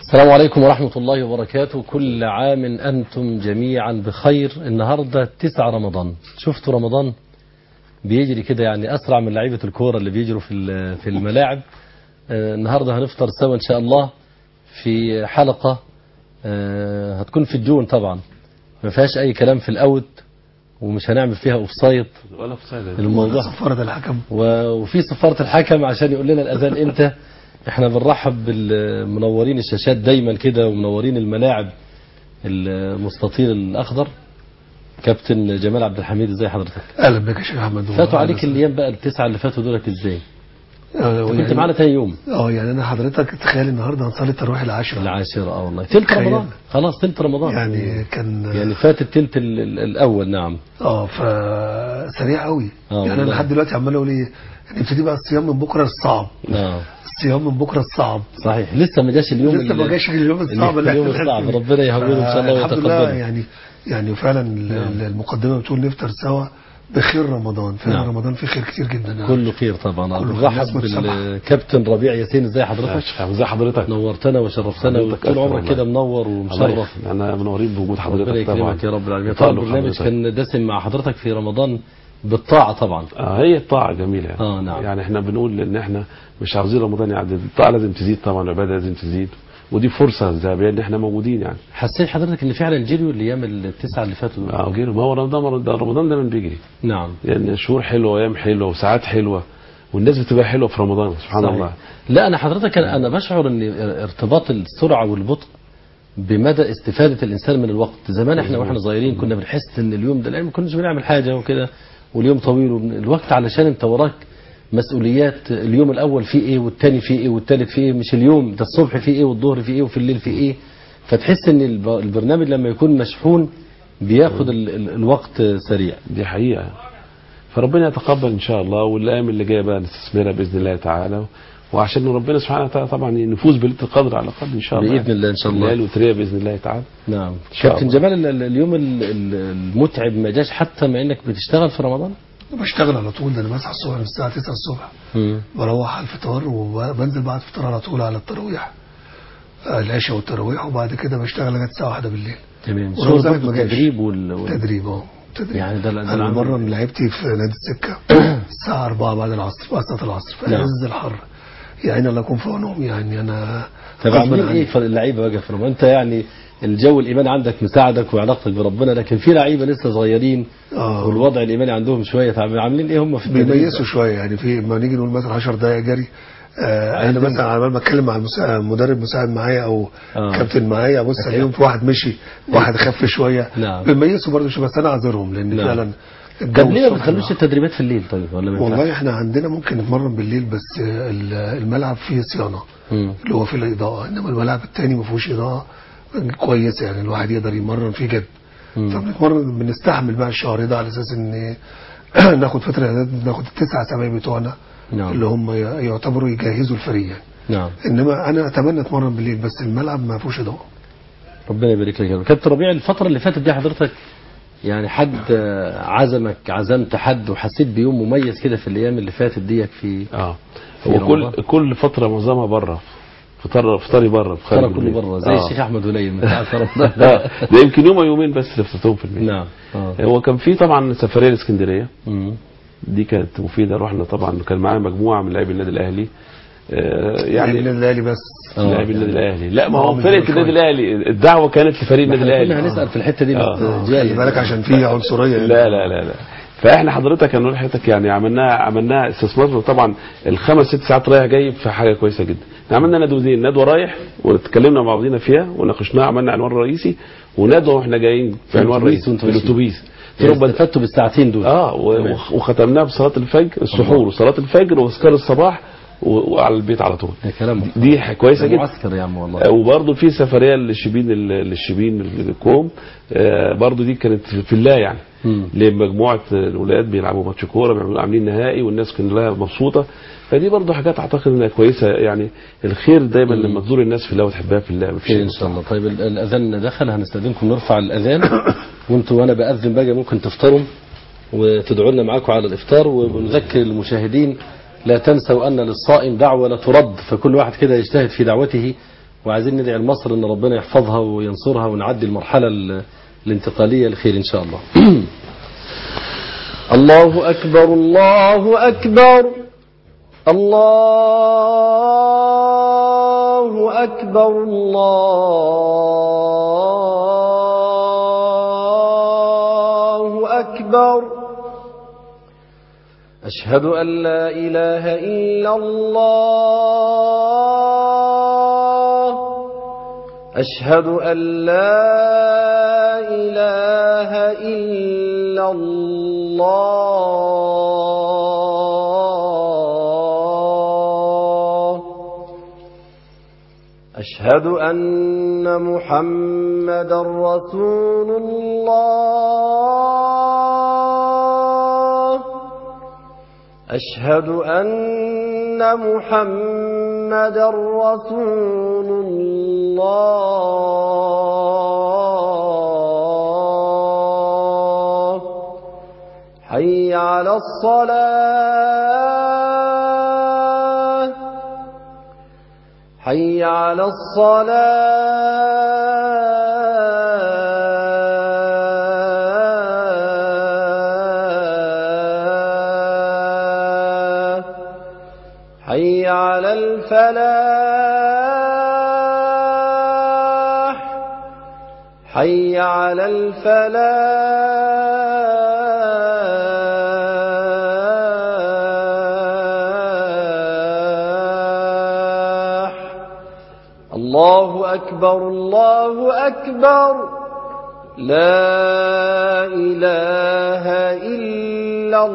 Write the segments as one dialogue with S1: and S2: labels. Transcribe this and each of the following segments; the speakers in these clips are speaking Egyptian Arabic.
S1: السلام عليكم ورحمة الله وبركاته كل عام أنتم جميعا بخير النهاردة تسعة رمضان شفتوا رمضان بيجري كده يعني أسرع من لعيبة الكورة اللي بيجروا في ال- في الملاعب آه، النهاردة هنفطر سوا إن شاء الله في حلقة آه، هتكون في الجون طبعا ما فيهاش أي كلام في الأوت ومش هنعمل فيها أوفسايد
S2: ولا في صيدة
S1: الموضوع
S3: صفارة الحكم
S1: و- وفي صفارة الحكم عشان يقول لنا الأذان إمتى احنا بنرحب بالمنورين الشاشات دايما كده ومنورين الملاعب المستطيل الأخضر كابتن جمال عبد الحميد ازاي حضرتك
S3: اهلا بك يا شيخ احمد
S1: فاتوا عليك الايام بقى التسعه اللي فاتوا دولك ازاي
S3: آه،
S1: كنت
S3: يعني-
S1: معانا تاني يوم
S3: اه يعني انا حضرتك تخيل النهارده هنصلي التراويح العاشرة
S1: العاشر اه والله تلت
S3: تخيل.
S1: رمضان خلاص تلت رمضان
S3: يعني كان
S1: يعني فات التلت ال- ال- الاول نعم
S3: اه ف سريع قوي
S1: آه،
S3: يعني انا
S1: والله.
S3: لحد دلوقتي عمال اقول ايه نبتدي بقى الصيام من بكره الصعب
S1: اه
S3: الصيام من بكره الصعب
S1: صحيح لسه ما جاش اليوم
S3: لسه ما
S1: اللي-
S3: جاش اليوم الصعب اللي
S1: اليوم
S3: احنا
S1: الصعب
S3: فيه.
S1: ربنا يهونه ان شاء الله
S3: الحمد لله
S1: ويتقبله
S3: يعني يعني فعلا ال- المقدمه بتقول نفطر سوا بخير رمضان فعلا
S1: نعم.
S3: رمضان فيه خير كتير جدا يعني.
S1: كله خير طبعا
S3: كله خير.
S1: بنرحب
S3: الناس متسامحة.
S1: بالكابتن ربيع ياسين ازي حضرتك
S2: ازي حضرتك
S1: نورتنا وشرفتنا
S2: حضرتك
S1: وطول
S2: أكثر
S1: عمرك
S2: والله.
S1: كده منور
S2: الله
S1: ومشرف
S2: يخليك. انا منورين بوجود
S1: ربنا
S2: حضرتك طبعا
S1: يكرمك يا رب العالمين
S2: وتألق
S1: طبعا البرنامج
S2: حضرتك.
S1: كان دسم مع حضرتك في رمضان بالطاعة طبعا
S2: آه هي الطاعة جميلة يعني.
S1: آه، نعم.
S2: يعني احنا بنقول ان احنا مش عاوزين رمضان يعدي الطاعة لازم تزيد طبعا العبادة لازم تزيد ودي فرصة ذهبية ان احنا موجودين يعني
S1: حسيت حضرتك ان فعلا جريوا الايام التسعة اللي فاتوا دول
S2: اه غير ما هو رمضان ده رمضان دايما بيجري
S1: نعم
S2: يعني شهور حلوة وايام حلوة وساعات حلوة والناس بتبقى حلوة في رمضان سبحان
S1: صحيح.
S2: الله
S1: لا انا حضرتك انا أنا بشعر ان ارتباط السرعة والبطء بمدى استفادة الانسان من الوقت زمان احنا واحنا صغيرين كنا بنحس ان اليوم ده لان ما كناش بنعمل حاجة وكده واليوم طويل وبن- الوقت علشان انت وراك مسؤوليات اليوم الاول فيه ايه والتاني فيه ايه والتالت فيه ايه مش اليوم ده الصبح فيه ايه والظهر فيه ايه وفي الليل فيه ايه فتحس ان الب- البرنامج لما يكون مشحون بياخد ال- ال- الوقت سريع
S2: دي حقيقة فربنا يتقبل ان شاء الله والايام اللي جايه بقى نستثمرها باذن الله تعالى وعشان ربنا سبحانه وتعالى طبعا نفوز بليله القدر على الاقل ان شاء الله
S1: بإذن الله إن شاء الله.
S2: الليالي الوتريه باذن الله تعالى
S1: نعم
S2: شاء
S1: كابتن
S2: الله.
S1: جمال ال- ال- اليوم ال- ال- المتعب ما جاش حتى مع انك بتشتغل في رمضان
S3: بشتغل على طول ده انا بصحى الصبح من الساعه 9 الصبح بروح على الفطار وبنزل بعد الفطار على طول على التراويح آه، العشاء والتراويح وبعد كده بشتغل لغايه الساعه 1 بالليل
S1: تمام
S3: ولو
S1: شغل
S3: زمن
S1: برضه
S3: ما جاش.
S1: التدريب وال... وال...
S3: تدريب اه تدريب
S1: يعني ده- ده
S3: انا
S1: العمل.
S3: مره من لعيبتي في نادي السكه الساعه 4 بعد العصر بعد صلاه العصر في
S1: نعم.
S3: عز الحر يعني الله يكون في عونهم يعني انا
S1: طب
S3: غصباً
S1: عاملين
S3: عني.
S1: ايه في اللعيبه بقى في رمضان انت يعني الجو الايماني عندك مساعدك وعلاقتك بربنا لكن في لعيبه لسه صغيرين
S3: آه.
S1: والوضع الايماني عندهم شويه تعب عاملين ايه هم في التدريب
S3: بيميزوا شويه يعني في لما نيجي نقول مثلا 10 دقائق جري آه انا
S1: عايزين-
S3: مثلا على بال ما اتكلم مع المسا- مدرب مساعد معايا او
S1: آه.
S3: كابتن معايا ابص عليهم في واحد مشي واحد خف شويه
S1: نعم.
S3: بيميزوا برضه شويه بس انا اعذرهم لان
S1: نعم.
S3: فعلا
S1: طب
S3: الجو
S1: ليه ما
S3: الصبح
S1: بتخلوش التدريبات في الليل طيب ولا ما ينفعش؟
S3: والله احنا عندنا ممكن نتمرن بالليل بس آه، ال- الملعب فيه صيانه
S1: مم.
S3: اللي هو فيه الاضاءه انما الملعب التاني ما فيهوش اضاءه كويسه يعني الواحد يقدر يمرن فيه جد
S1: مم.
S3: فبنتمرن بنستحمل بقى الشهر ده على اساس ان ناخد فتره إعداد، ناخد التسع اسابيع بتوعنا
S1: نعم.
S3: اللي هم ي- يعتبروا يجهزوا الفريق يعني.
S1: نعم
S3: انما انا اتمنى اتمرن بالليل بس الملعب ما فيهوش اضاءه
S1: ربنا يبارك لك يا رب كابتن ربيع الفتره اللي فاتت دي حضرتك يعني حد آه، عزمك عزمت حد وحسيت بيوم مميز كده في الايام اللي فاتت ديك في
S2: اه
S1: في
S2: هو كل
S1: رمضان.
S2: كل فتره معظمها بره فطار فطاري بره في خارج
S1: ترى كله
S2: البيت.
S1: بره زي
S2: آه.
S1: الشيخ احمد وليم بتاع رمضان
S2: لا ده يمكن يوم أو يومين بس اللي فطرتهم في البيت
S1: نعم آه.
S2: هو كان في طبعا سفريه لاسكندريه
S1: مم.
S2: دي كانت مفيده رحنا طبعا كان معايا مجموعه من لاعبي النادي الاهلي آه،
S3: يعني من
S2: يعني
S3: الاهلي بس
S1: آه.
S2: لاعبي النادي الاهلي لا ما
S3: آه،
S2: هو
S3: من
S2: فرقه
S3: زمان
S2: النادي الاهلي الدعوه كانت لفريق النادي
S1: احنا
S2: الاهلي
S1: كنا هنسال في الحته دي بس
S2: آه.
S1: جاي
S3: خلي بالك عشان في عنصريه يعني.
S2: لا لا لا لا فاحنا حضرتك هنقول لحضرتك يعني عملناها عملناها استثمار طبعا الخمس ست ساعات رايح جاي في حاجه كويسه جدا احنا عملنا ندوتين ندوه رايح واتكلمنا مع بعضينا فيها وناقشناها عملنا عنوان رئيسي وندوه واحنا جايين في عنوان
S1: الأتوبيس
S2: رئيسي
S1: وانتوا
S2: في
S1: ماشيين.
S2: الاتوبيس
S1: يعني
S2: ثم بد-
S1: استفدتوا بالساعتين دول
S2: اه و-
S1: تمام.
S2: وخ- وختمناها بصلاه الفجر السحور وصلاه الفجر واذكار الصباح و- وعلى البيت على طول
S1: يا كلام
S2: دي ح- كويسه جدا
S1: معسكر يا عم والله
S2: آه، وبرضه في سفريه للشبين للشبين الكوم آه، برضه دي كانت في الله يعني
S1: مم.
S2: لمجموعه الاولاد بيلعبوا ماتش كوره بيعملوا عاملين نهائي والناس كلها مبسوطه فدي برضه حاجات اعتقد انها كويسه يعني الخير دايما لما تزور الناس في الله وتحبها في الله
S1: خير ان شاء الله طيب ال- الاذان دخل هنستاذنكم نرفع الاذان وانتوا وانا باذن بقى ممكن تفطروا وتدعوا لنا معاكم على الافطار ونذكر المشاهدين لا تنسوا ان للصائم دعوه لا ترد فكل واحد كده يجتهد في دعوته وعايزين ندعي لمصر ان ربنا يحفظها وينصرها ونعدي المرحله ال- الانتقاليه لخير ان شاء الله الله اكبر الله اكبر الله اكبر الله اكبر أشهد أن لا إله إلا الله أشهد أن لا إله إلا الله أشهد أن محمد رسول الله أشهد أن محمد رسول الله حي على الصلاة حي على الصلاة حي على الفلاح حي على الفلاح الله أكبر الله أكبر لا إله إلا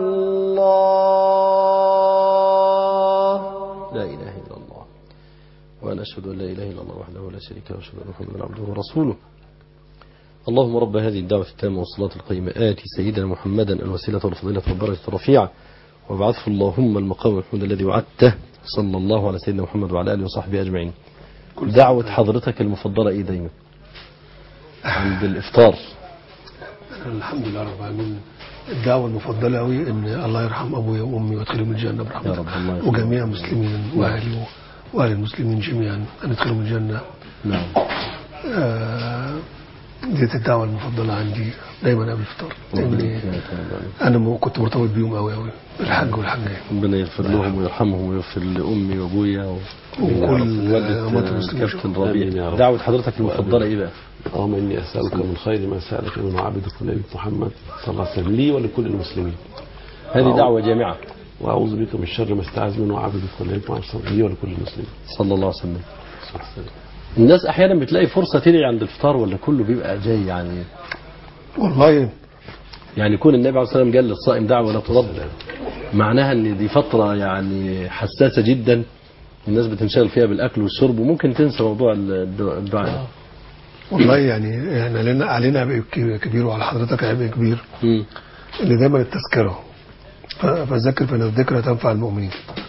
S1: الله لا إله إلا الله وأنا أشهد أن لا إله إلا الله وحده لا شريك له وأشهد أن محمدا عبده ورسوله اللهم رب هذه الدعوة التامة والصلاة القيمة آتي سيدنا محمدا الوسيلة والفضيلة والدرجة الرفيعة وابعثه اللهم المقام المحمود الذي وعدته صلى الله على سيدنا محمد وعلى آله وصحبه أجمعين دعوة حضرتك المفضلة إيه دايما عند الإفطار
S3: الحمد لله رب العالمين الدعوة المفضلة قوي ان الله يرحم ابويا وامي ويدخلهم الجنة
S1: يا
S3: برحمته
S1: رب الله يرحمه.
S3: وجميع المسلمين واهلي و- واهل المسلمين جميعا ان يدخلهم الجنة
S1: نعم
S3: آه، ديت الدعوة المفضلة عندي دايما قبل الفطار لأن انا م- كنت مرتبط بيهم قوي قوي الحج والحجاج
S1: ربنا يغفر لهم ويرحمهم ويغفر لأمي وأبويا و...
S3: وكل
S1: والدة
S3: أمات المسلمين
S1: كابتن
S2: آمين
S1: ربيع
S2: يا رب.
S1: دعوة حضرتك المفضلة إيه بقى؟
S2: اللهم اني اسالك من خير ما سالك منه عبدك ونبيك محمد صلى الله عليه وسلم لي ولكل المسلمين
S1: هذه دعوة جامعة
S2: واعوذ بك من شر ما استعاذ منه عبدك ونبيك محمد صلى الله عليه وسلم لي ولكل المسلمين
S1: صلى الله عليه وسلم الناس أحيانا بتلاقي فرصة تدعي عند الفطار ولا كله بيبقى جاي يعني
S3: والله
S1: يعني يكون النبي عليه الصلاة والسلام قال للصائم دعوة لا ترد معناها ان دي فترة يعني حساسة جدا الناس بتنشغل فيها بالأكل والشرب وممكن تنسى موضوع الد- الدعاء
S3: والله يعني احنا علينا علينا عبء ك- كبير وعلى حضرتك عبء كبير
S1: مم.
S3: ان دايما التذكره ف- فذكر فان الذكرى تنفع المؤمنين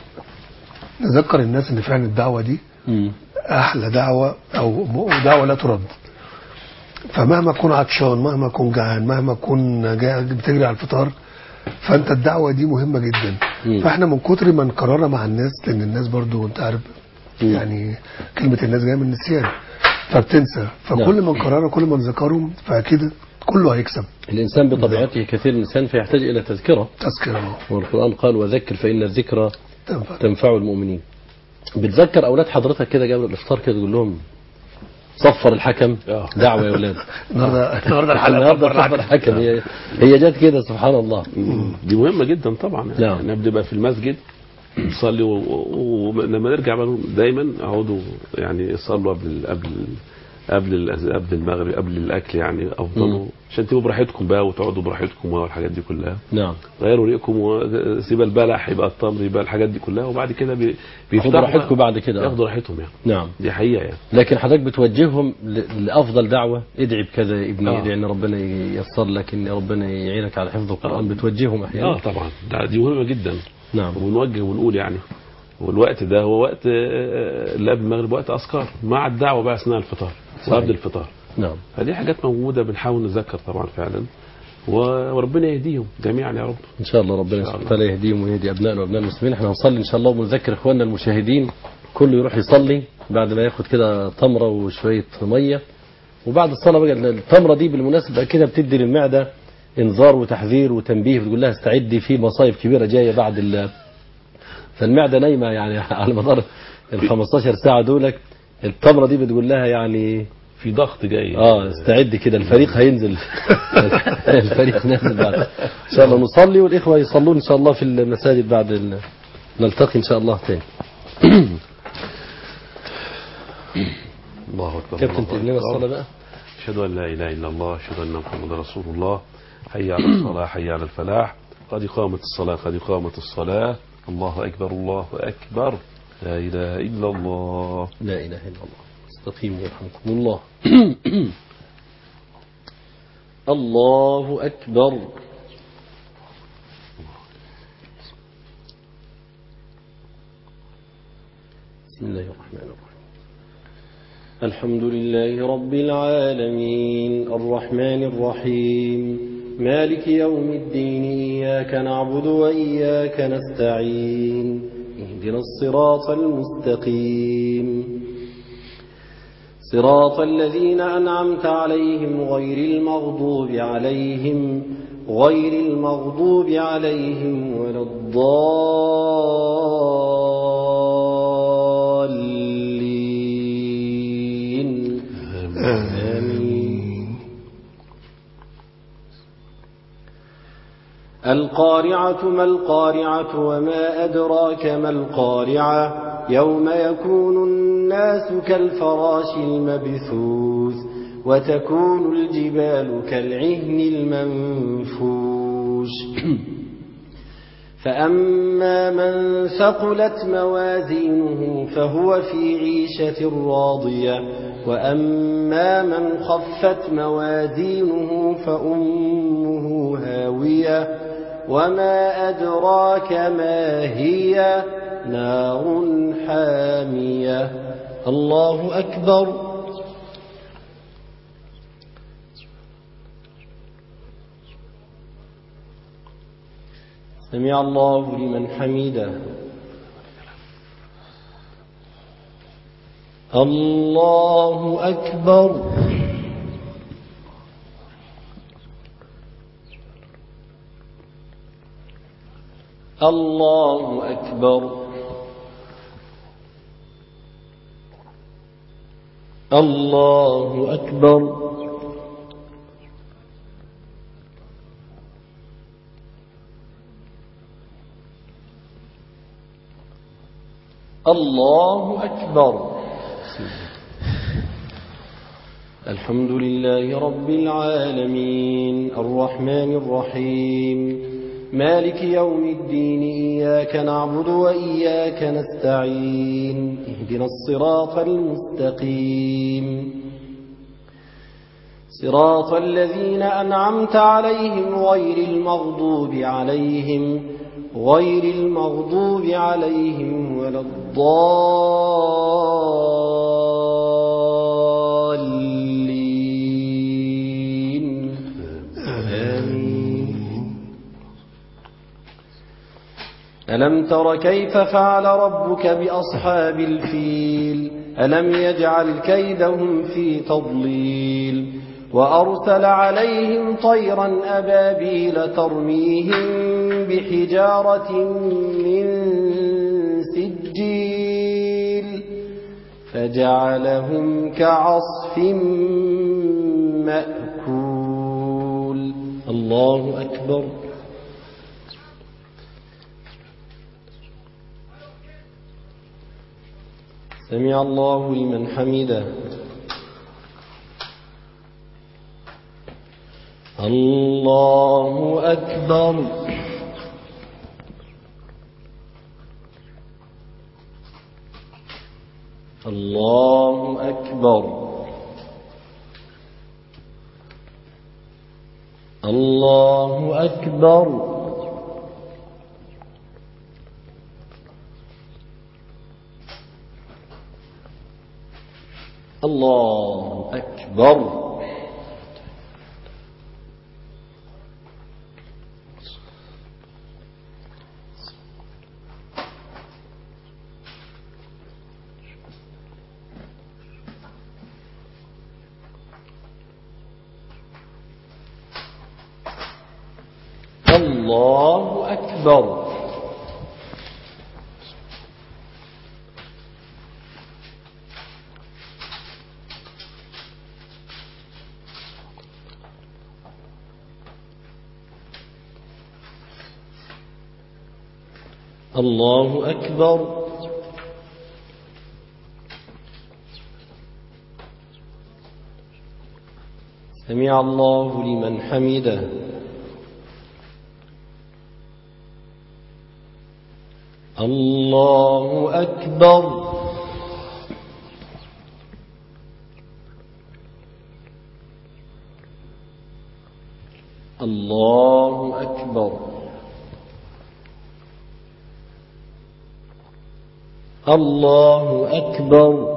S3: نذكر الناس ان فعلا الدعوه دي
S1: مم.
S3: احلى دعوه او م- دعوه لا ترد فمهما تكون عطشان مهما تكون جعان مهما تكون جاي بتجري على الفطار فانت الدعوه دي مهمه جدا
S1: مم.
S3: فاحنا من كتر ما نكررها مع الناس لان الناس برضو انت عارف
S1: مم.
S3: يعني كلمه الناس جايه من النسيان فبتنسى فكل
S1: نعم.
S3: ما نكررها كل ما نذكرهم فاكيد كله هيكسب
S1: الإنسان بطبيعته كثير الإنسان فيحتاج إلى تذكرة
S3: تذكره
S1: والقرآن قال وذكر فإن الذكرى
S3: تنفع
S1: تنفع المؤمنين بتذكر أولاد حضرتك كده قبل الإفطار كده تقول لهم صفر الحكم
S2: آه.
S1: دعوة يا أولاد
S3: النهارده النهارده الحلقه
S1: النهارده
S3: صفر
S1: صفر الحكم هي هي جت كده سبحان الله
S2: دي مهمة جدا طبعا يعني
S1: نعم.
S2: احنا بنبقى في المسجد نصلي ولما نرجع بقى دايما اقعدوا يعني صلوا قبل قبل قبل ال- قبل المغرب قبل الاكل يعني افضلوا عشان تبقوا براحتكم بقى وتقعدوا براحتكم والحاجات دي كلها
S1: نعم
S2: غيروا ريقكم وسيب البلح يبقى التمر يبقى الحاجات دي كلها وبعد كده بي- بيفتحوا
S1: خدوا راحتكم
S2: بقى-
S1: بعد كده آه.
S2: ياخدوا راحتهم يعني
S1: نعم
S2: دي حقيقة يعني
S1: لكن حضرتك بتوجههم ل- لافضل دعوه ادعي بكذا يا ابني
S2: آه.
S1: ادعي ان ربنا ييسر لك ان ربنا يعينك على حفظ القران
S2: آه.
S1: بتوجههم احيانا
S2: اه طبعا ده- دي مهمة جدا
S1: نعم
S2: ونوجه ونقول يعني والوقت ده هو وقت آه، اللي قبل المغرب وقت اذكار مع الدعوه بقى اثناء الفطار
S1: صحيح.
S2: وقبل الفطار
S1: نعم
S2: فدي حاجات موجوده بنحاول نذكر طبعا فعلا و- وربنا يهديهم جميعا يا رب
S1: ان شاء الله ربنا سبحانه وتعالى يهديهم ويهدي ابنائنا وابناء المسلمين احنا هنصلي ان شاء الله ونذكر اخواننا المشاهدين كله يروح يصلي بعد ما ياخد كده تمرة وشوية مية وبعد الصلاة بقى التمرة دي بالمناسبة كده بتدي للمعدة انذار وتحذير وتنبيه بتقول لها استعدي في مصايب كبيرة جاية بعد ال فالمعدة نايمة يعني على مدار ال 15 ساعة دولك التمرة دي بتقول لها يعني
S2: في ضغط جاي
S1: اه استعد كده الفريق هينزل الفريق نازل بعد ان شاء الله نصلي والاخوه يصلون ان شاء الله في المساجد بعد ال... نلتقي ان شاء الله تاني
S2: الله اكبر
S1: كابتن
S2: الله
S1: تقول لنا
S2: أكبر.
S1: الصلاه بقى
S2: أشهد أن لا إله إلا الله أشهد أن محمد رسول الله حي على الصلاة حي على الفلاح قد قامت الصلاة قد قامت الصلاة الله أكبر الله أكبر لا إله إلا الله
S1: لا اله الا الله استقيموا يرحمكم الله الله اكبر بسم الله الرحمن الرحيم الحمد لله رب العالمين الرحمن الرحيم مالك يوم الدين إياك نعبد وإياك نستعين اهدنا الصراط المستقيم صراط الذين أنعمت عليهم غير المغضوب عليهم غير المغضوب عليهم ولا الضالين آمين القارعة ما القارعة وما أدراك ما القارعة يوم يكون الناس كالفراش المبثوث وتكون الجبال كالعهن المنفوش فأما من ثقلت موازينه فهو في عيشة راضية وأما من خفت موازينه فأمه هاوية وما أدراك ما هي نار حامية الله أكبر سمع الله لمن حمده الله أكبر الله أكبر الله أكبر الله أكبر الحمد لله رب العالمين الرحمن الرحيم مالك يوم الدين إياك نعبد وإياك نستعين اهدنا الصراط المستقيم صراط الذين أنعمت عليهم غير المغضوب عليهم غير المغضوب عليهم ولا الضالين آمين ألم تر كيف فعل ربك بأصحاب الفيل ألم يجعل كيدهم في تضليل وأرسل عليهم طيرا أبابيل ترميهم بحجارة من سجيل فجعلهم كعصف مأكول الله أكبر سمع الله لمن حمده الله أكبر الله أكبر الله أكبر الله أكبر الله أكبر الله أكبر سمع الله لمن حمده الله أكبر الله أكبر الله أكبر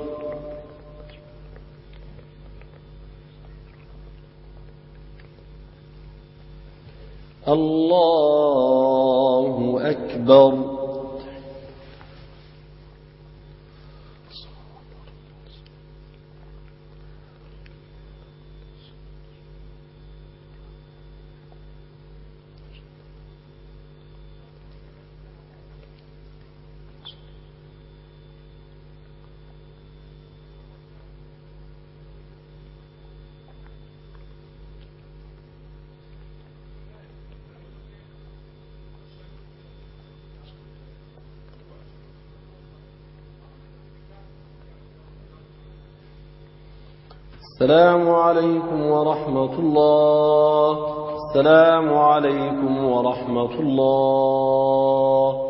S1: الله أكبر السلام عليكم ورحمة الله السلام عليكم ورحمة الله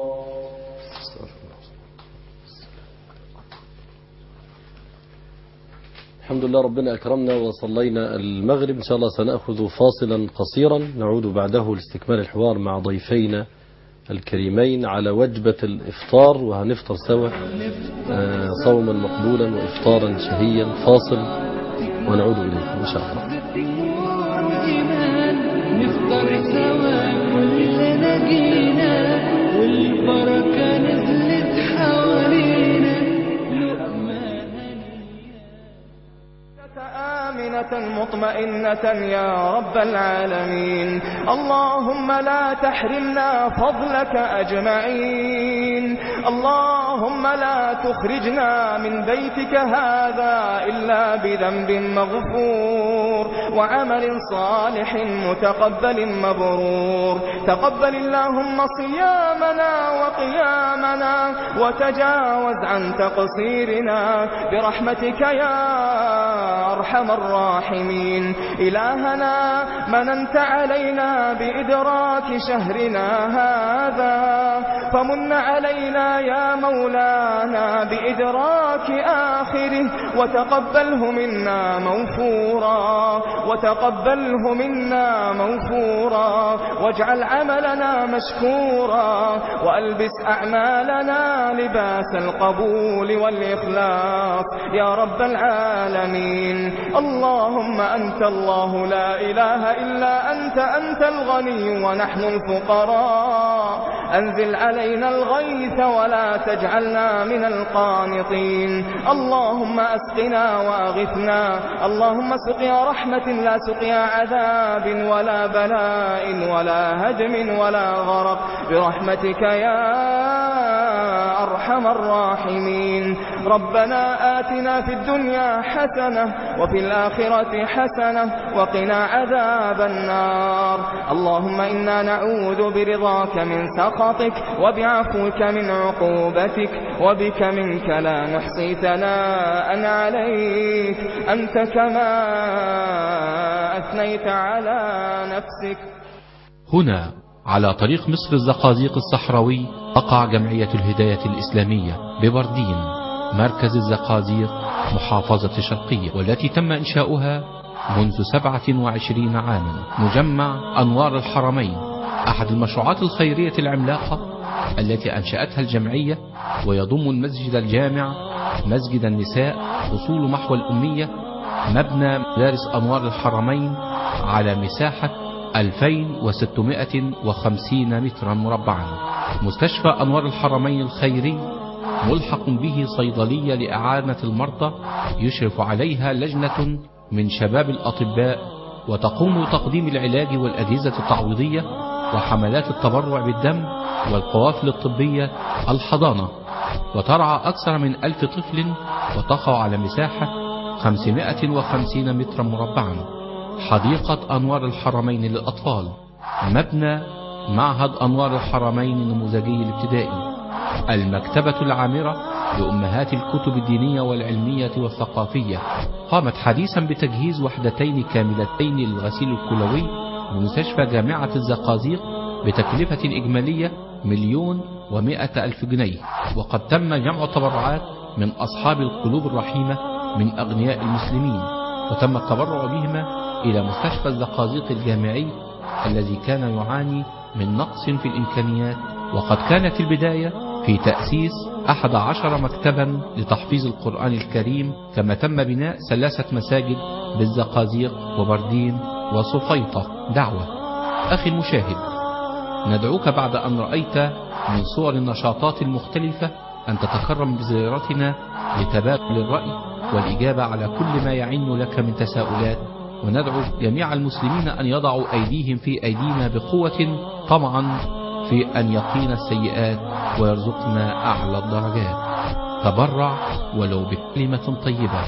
S1: الحمد لله ربنا أكرمنا وصلينا المغرب إن شاء الله سنأخذ فاصلا قصيرا نعود بعده لاستكمال الحوار مع ضيفينا الكريمين على وجبة الإفطار وهنفطر سوا آه، صوما مقبولا وإفطارا شهيا فاصل ونعود إليكم إن شاء الله
S4: والإيمان نفطر سوا كلنا جينا والبركة نزلت حوالينا لقمة
S5: آمنة مطمئنة يا رب العالمين اللهم لا تحرمنا فضلك أجمعين اللهم لا تخرجنا من بيتك هذا إلا بذنب مغفور وعمل صالح متقبل مبرور تقبل اللهم صيامنا وقيامنا وتجاوز عن تقصيرنا برحمتك يا أرحم الراحمين إلهنا مننت علينا بإدراك شهرنا هذا فمن علينا يا مولانا بإدراك آخره وتقبله منا موفورا وتقبله منا موفورا واجعل عملنا مشكورا وألبس أعمالنا لباس القبول والإخلاص يا رب العالمين اللهم أنت الله لا إله إلا أنت أنت الغني ونحن الفقراء أنزل علينا الغيث ولا تجعلنا من القانطين اللهم أسقنا وأغثنا اللهم سقيا رحمة لا سقيا عذاب ولا بلاء ولا هدم ولا غرق برحمتك يا أرحم الراحمين ربنا آتنا في الدنيا حسنة وفي الآخرة حسنة وقنا عذاب النار اللهم إنا نعوذ برضاك من سخطك وبعفوك من عقوبتك وبك منك لا نحصي ثناء عليك أنت كما أثنيت على نفسك
S6: هنا على طريق مصر الزقازيق الصحراوي تقع جمعية الهداية الإسلامية ببردين مركز الزقازيق محافظة الشرقية والتي تم إنشاؤها منذ 27 عاما مجمع أنوار الحرمين أحد المشروعات الخيرية العملاقة التي أنشأتها الجمعية ويضم المسجد الجامع مسجد النساء فصول محو الأمية مبنى مدارس أنوار الحرمين على مساحة 2650 مترا مربعا مستشفى أنوار الحرمين الخيري ملحق به صيدلية لإعانة المرضى يشرف عليها لجنة من شباب الأطباء وتقوم بتقديم العلاج والأجهزة التعويضية وحملات التبرع بالدم والقوافل الطبية الحضانة وترعى أكثر من ألف طفل وتقع على مساحة 550 مترا مربعا حديقة أنوار الحرمين للأطفال مبنى معهد أنوار الحرمين النموذجي الابتدائي المكتبة العامرة لأمهات الكتب الدينية والعلمية والثقافية قامت حديثا بتجهيز وحدتين كاملتين للغسيل الكلوي بمستشفى جامعة الزقازيق بتكلفة إجمالية مليون ومائة ألف جنيه وقد تم جمع تبرعات من أصحاب القلوب الرحيمة من أغنياء المسلمين وتم التبرع بهما إلى مستشفى الزقازيق الجامعي الذي كان يعاني من نقص في الإمكانيات وقد كانت البداية في تأسيس أحد عشر مكتبا لتحفيظ القرآن الكريم كما تم بناء ثلاثة مساجد بالزقازيق وبردين وصفيطة دعوة أخي المشاهد ندعوك بعد أن رأيت من صور النشاطات المختلفة أن تتكرم بزيارتنا لتبادل الرأي والإجابة على كل ما يعين لك من تساؤلات وندعو جميع المسلمين أن يضعوا أيديهم في أيدينا بقوة طمعا في أن يقينا السيئات ويرزقنا أعلى الدرجات تبرع ولو بكلمة طيبة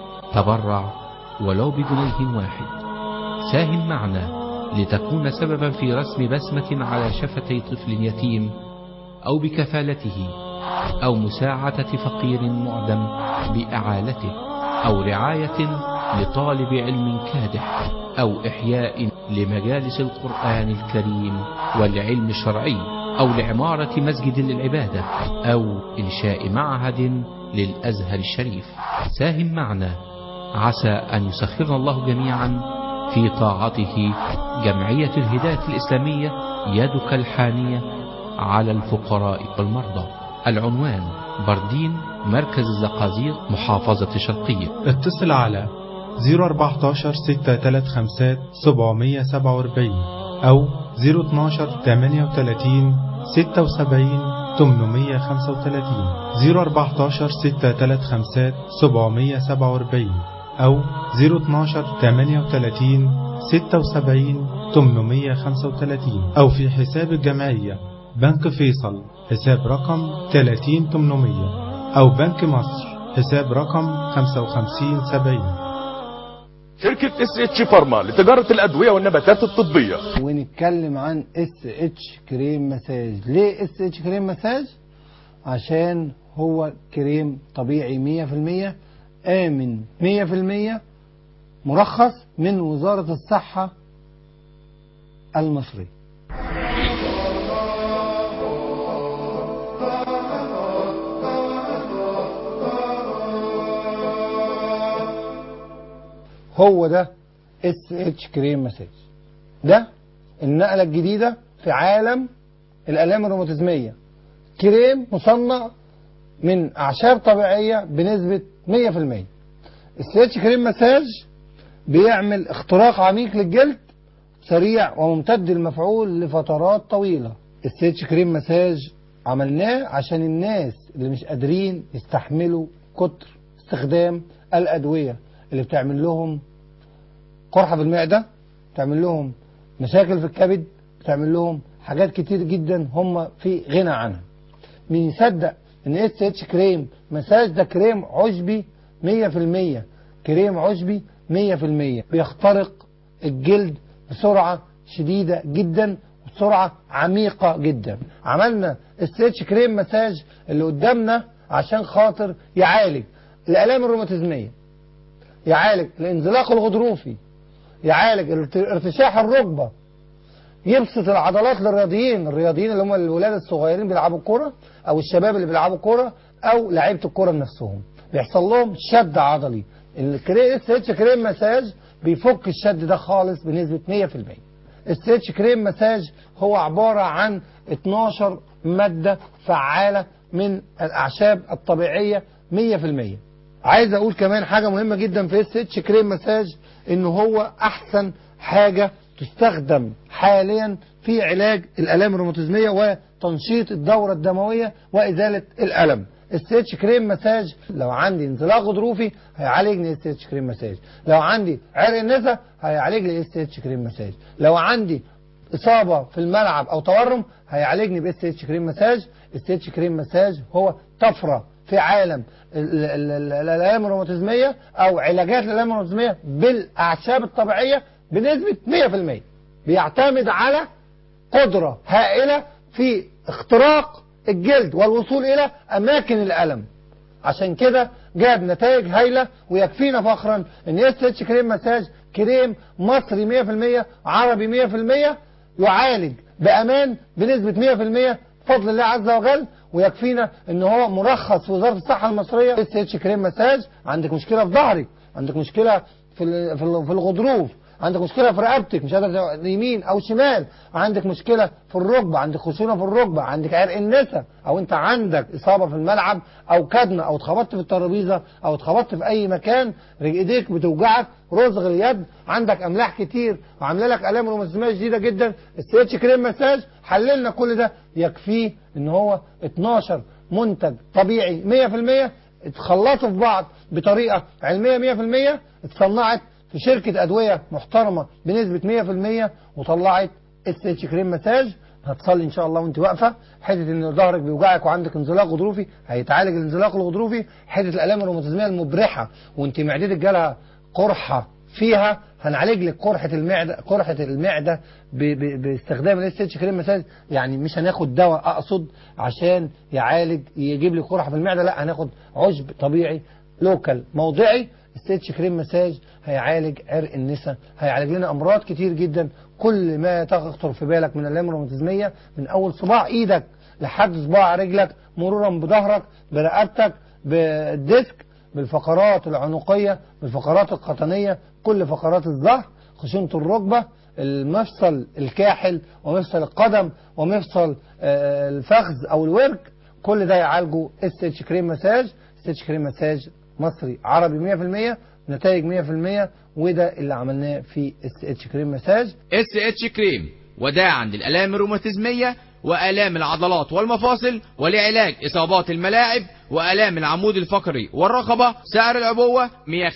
S6: تبرع ولو بجنيه واحد ساهم معنا لتكون سببا في رسم بسمة على شفتي طفل يتيم أو بكفالته أو مساعدة فقير معدم بإعالته أو رعاية لطالب علم كادح أو إحياء لمجالس القرآن الكريم والعلم الشرعي أو لعمارة مسجد للعبادة أو إنشاء معهد للأزهر الشريف ساهم معنا عسى أن يسخرنا الله جميعا في طاعته جمعية الهداية الإسلامية يدك الحانية على الفقراء والمرضى العنوان بردين مركز الزقازيق محافظة الشرقية
S7: اتصل على 014 635 747 أو 012 38 76 835 014 635 747 أو 012 38 76 835 أو في حساب الجمعية بنك فيصل حساب رقم 30800 أو بنك مصر حساب رقم 5570
S8: شركة اس اتش فارما لتجارة الأدوية والنباتات الطبية
S9: ونتكلم عن اس اتش كريم مساج ليه اس اتش كريم مساج عشان هو كريم طبيعي 100% آمن 100% مرخص من وزارة الصحة المصرية هو ده اس اتش كريم مساج ده النقلة الجديدة في عالم الآلام الروماتيزمية كريم مصنع من أعشاب طبيعية بنسبة 100% الس اتش كريم مساج بيعمل اختراق عميق للجلد سريع وممتد المفعول لفترات طويلة الس اتش كريم مساج عملناه عشان الناس اللي مش قادرين يستحملوا كتر استخدام الأدوية اللي بتعمل لهم قرحة في المعدة بتعمل لهم مشاكل في الكبد بتعمل لهم حاجات كتير جدا هم في غنى عنها مين يصدق ان اس اتش كريم مساج ده كريم عشبي 100% كريم عشبي 100% بيخترق الجلد بسرعة شديدة جدا وبسرعة عميقة جدا عملنا اس اتش كريم مساج اللي قدامنا عشان خاطر يعالج الآلام الروماتيزمية يعالج الانزلاق الغضروفي يعالج ارت- ارتشاح الركبة يبسط العضلات للرياضيين الرياضيين اللي هم الولاد الصغيرين بيلعبوا كرة او الشباب اللي بيلعبوا كرة او لعيبة الكرة نفسهم بيحصل لهم شد عضلي الكريم اتش كريم مساج بيفك الشد ده خالص بنسبة 100% الستريتش كريم مساج هو عبارة عن 12 مادة فعالة من الأعشاب الطبيعية 100% عايز أقول كمان حاجة مهمة جدا في الستريتش كريم مساج إن هو أحسن حاجة تستخدم حاليا في علاج الآلام الروماتيزمية وتنشيط الدورة الدموية وإزالة الألم الستريتش كريم مساج لو عندي انزلاق غضروفي هيعالجني الستريتش كريم مساج لو عندي عرق النسا هيعالج لي الستريتش كريم مساج لو عندي اصابه في الملعب او تورم هيعالجني باس اتش كريم مساج اس اتش كريم مساج هو طفره في عالم ال- ال- ال- الالام الروماتيزميه او علاجات الالام الروماتيزميه بالاعشاب الطبيعيه بنسبه 100% بيعتمد على قدره هائله في اختراق الجلد والوصول الى اماكن الالم عشان كده جاب نتائج هايله ويكفينا فخرا ان اس اتش كريم مساج كريم مصري 100% عربي 100% يعالج بامان بنسبه 100% بفضل الله عز وجل ويكفينا ان هو مرخص في وزاره الصحه المصريه اس اتش كريم مساج عندك مشكله في ظهرك عندك مشكله في ال- في ال- في الغضروف عندك مشكله في رقبتك مش قادر تقعد يمين او شمال عندك مشكله في الركبه عندك خشونه في الركبه عندك عرق النسا او انت عندك اصابه في الملعب او كدمه او اتخبطت في الترابيزه او اتخبطت في اي مكان رج- ايديك بتوجعك رزغ اليد عندك املاح كتير وعامله لك الام روماتيزميه شديده جدا السيتش كريم مساج حللنا كل ده يكفيه ان هو 12 منتج طبيعي 100% اتخلطوا في بعض بطريقه علميه 100% اتصنعت في شركة أدوية محترمة بنسبة 100% وطلعت اس اتش كريم مساج هتصلي ان شاء الله وانت واقفه حته ان ظهرك بيوجعك وعندك انزلاق غضروفي هيتعالج الانزلاق الغضروفي حته الالام الروماتيزميه المبرحه وانت معدتك جالها قرحه فيها هنعالج لك قرحه المعده قرحه المعده ب... ب... باستخدام الاس اتش كريم مساج يعني مش هناخد دواء اقصد عشان يعالج يجيب لي قرحه في المعده لا هناخد عشب طبيعي لوكال موضعي ستيتش كريم مساج هيعالج عرق النسا هيعالج لنا امراض كتير جدا كل ما تخطر في بالك من الالام الروماتيزميه من اول صباع ايدك لحد صباع رجلك مرورا بظهرك برقبتك بالديسك بالفقرات العنقيه بالفقرات القطنيه كل فقرات الظهر خشونه الركبه المفصل الكاحل ومفصل القدم ومفصل آه، الفخذ او الورك كل ده يعالجه اس اتش كريم مساج اس اتش كريم مساج مصري عربي 100% نتائج 100% وده اللي عملناه في اس اتش كريم مساج
S10: اس اتش كريم وداعا للآلام الروماتيزمية وآلام العضلات والمفاصل ولعلاج إصابات الملاعب وآلام العمود الفقري والرقبة سعر العبوة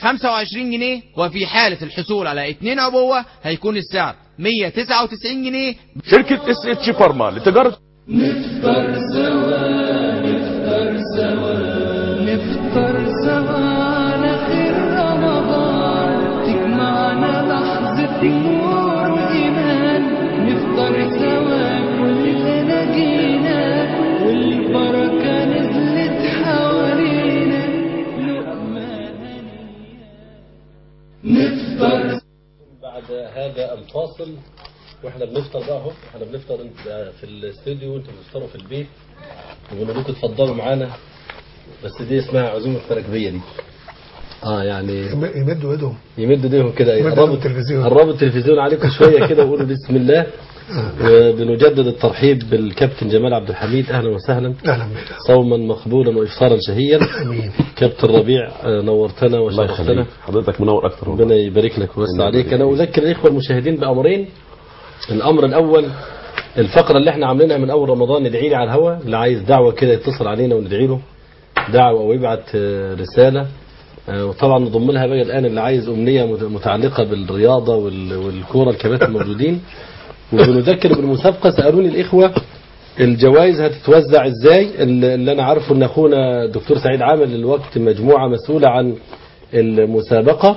S10: 125 جنيه وفي حالة الحصول على اتنين عبوة هيكون السعر 199 جنيه
S8: شركة اس اتش فارما لتجارة
S4: نفطر سوا نفطر سوا نفطر سوا على خير رمضان تجمعنا لحظة نور وإيمان نفطر سوا كلنا جينا والبركة نزلت حوالينا لقمة نفطر
S1: بعد هذا الفاصل واحنا بنفطر بقى اهو احنا بنفطر انت في الاستوديو وانتوا بتفطروا في البيت وبنقول لكم اتفضلوا معانا بس دي اسمها عزومه مراكبيه دي اه يعني
S3: يمدوا ايدهم
S1: يمدوا ايديهم كده
S3: يمدوا
S1: يقربوا
S3: التلفزيون.
S1: قربوا التلفزيون عليكم شويه كده وقولوا بسم الله وبنجدد الترحيب بالكابتن جمال عبد الحميد اهلا وسهلا
S3: اهلا بك
S1: صوما مقبولا وافطارا شهيا
S3: امين
S1: كابتن ربيع آه، نورتنا
S2: الله
S1: وشرفتنا
S2: يخليك حضرتك منور اكتر والله.
S1: ربنا يبارك لك ويوسع
S2: ربنا
S1: عليك
S2: يبارك
S1: انا
S2: فيك.
S1: اذكر الاخوه المشاهدين بامرين الامر الاول الفقره اللي احنا عاملينها من اول رمضان ندعي لي على الهواء اللي عايز دعوه كده يتصل علينا وندعي له دعوه او يبعت آه، رساله آه، وطبعا نضم لها بقى الان اللي عايز امنيه مت- متعلقه بالرياضه وال- والكوره الكباتن الموجودين وبنذكر بالمسابقه سالوني الاخوه الجوائز هتتوزع ازاي اللي اللي انا عارفه ان اخونا الدكتور سعيد عامل الوقت مجموعه مسؤوله عن المسابقه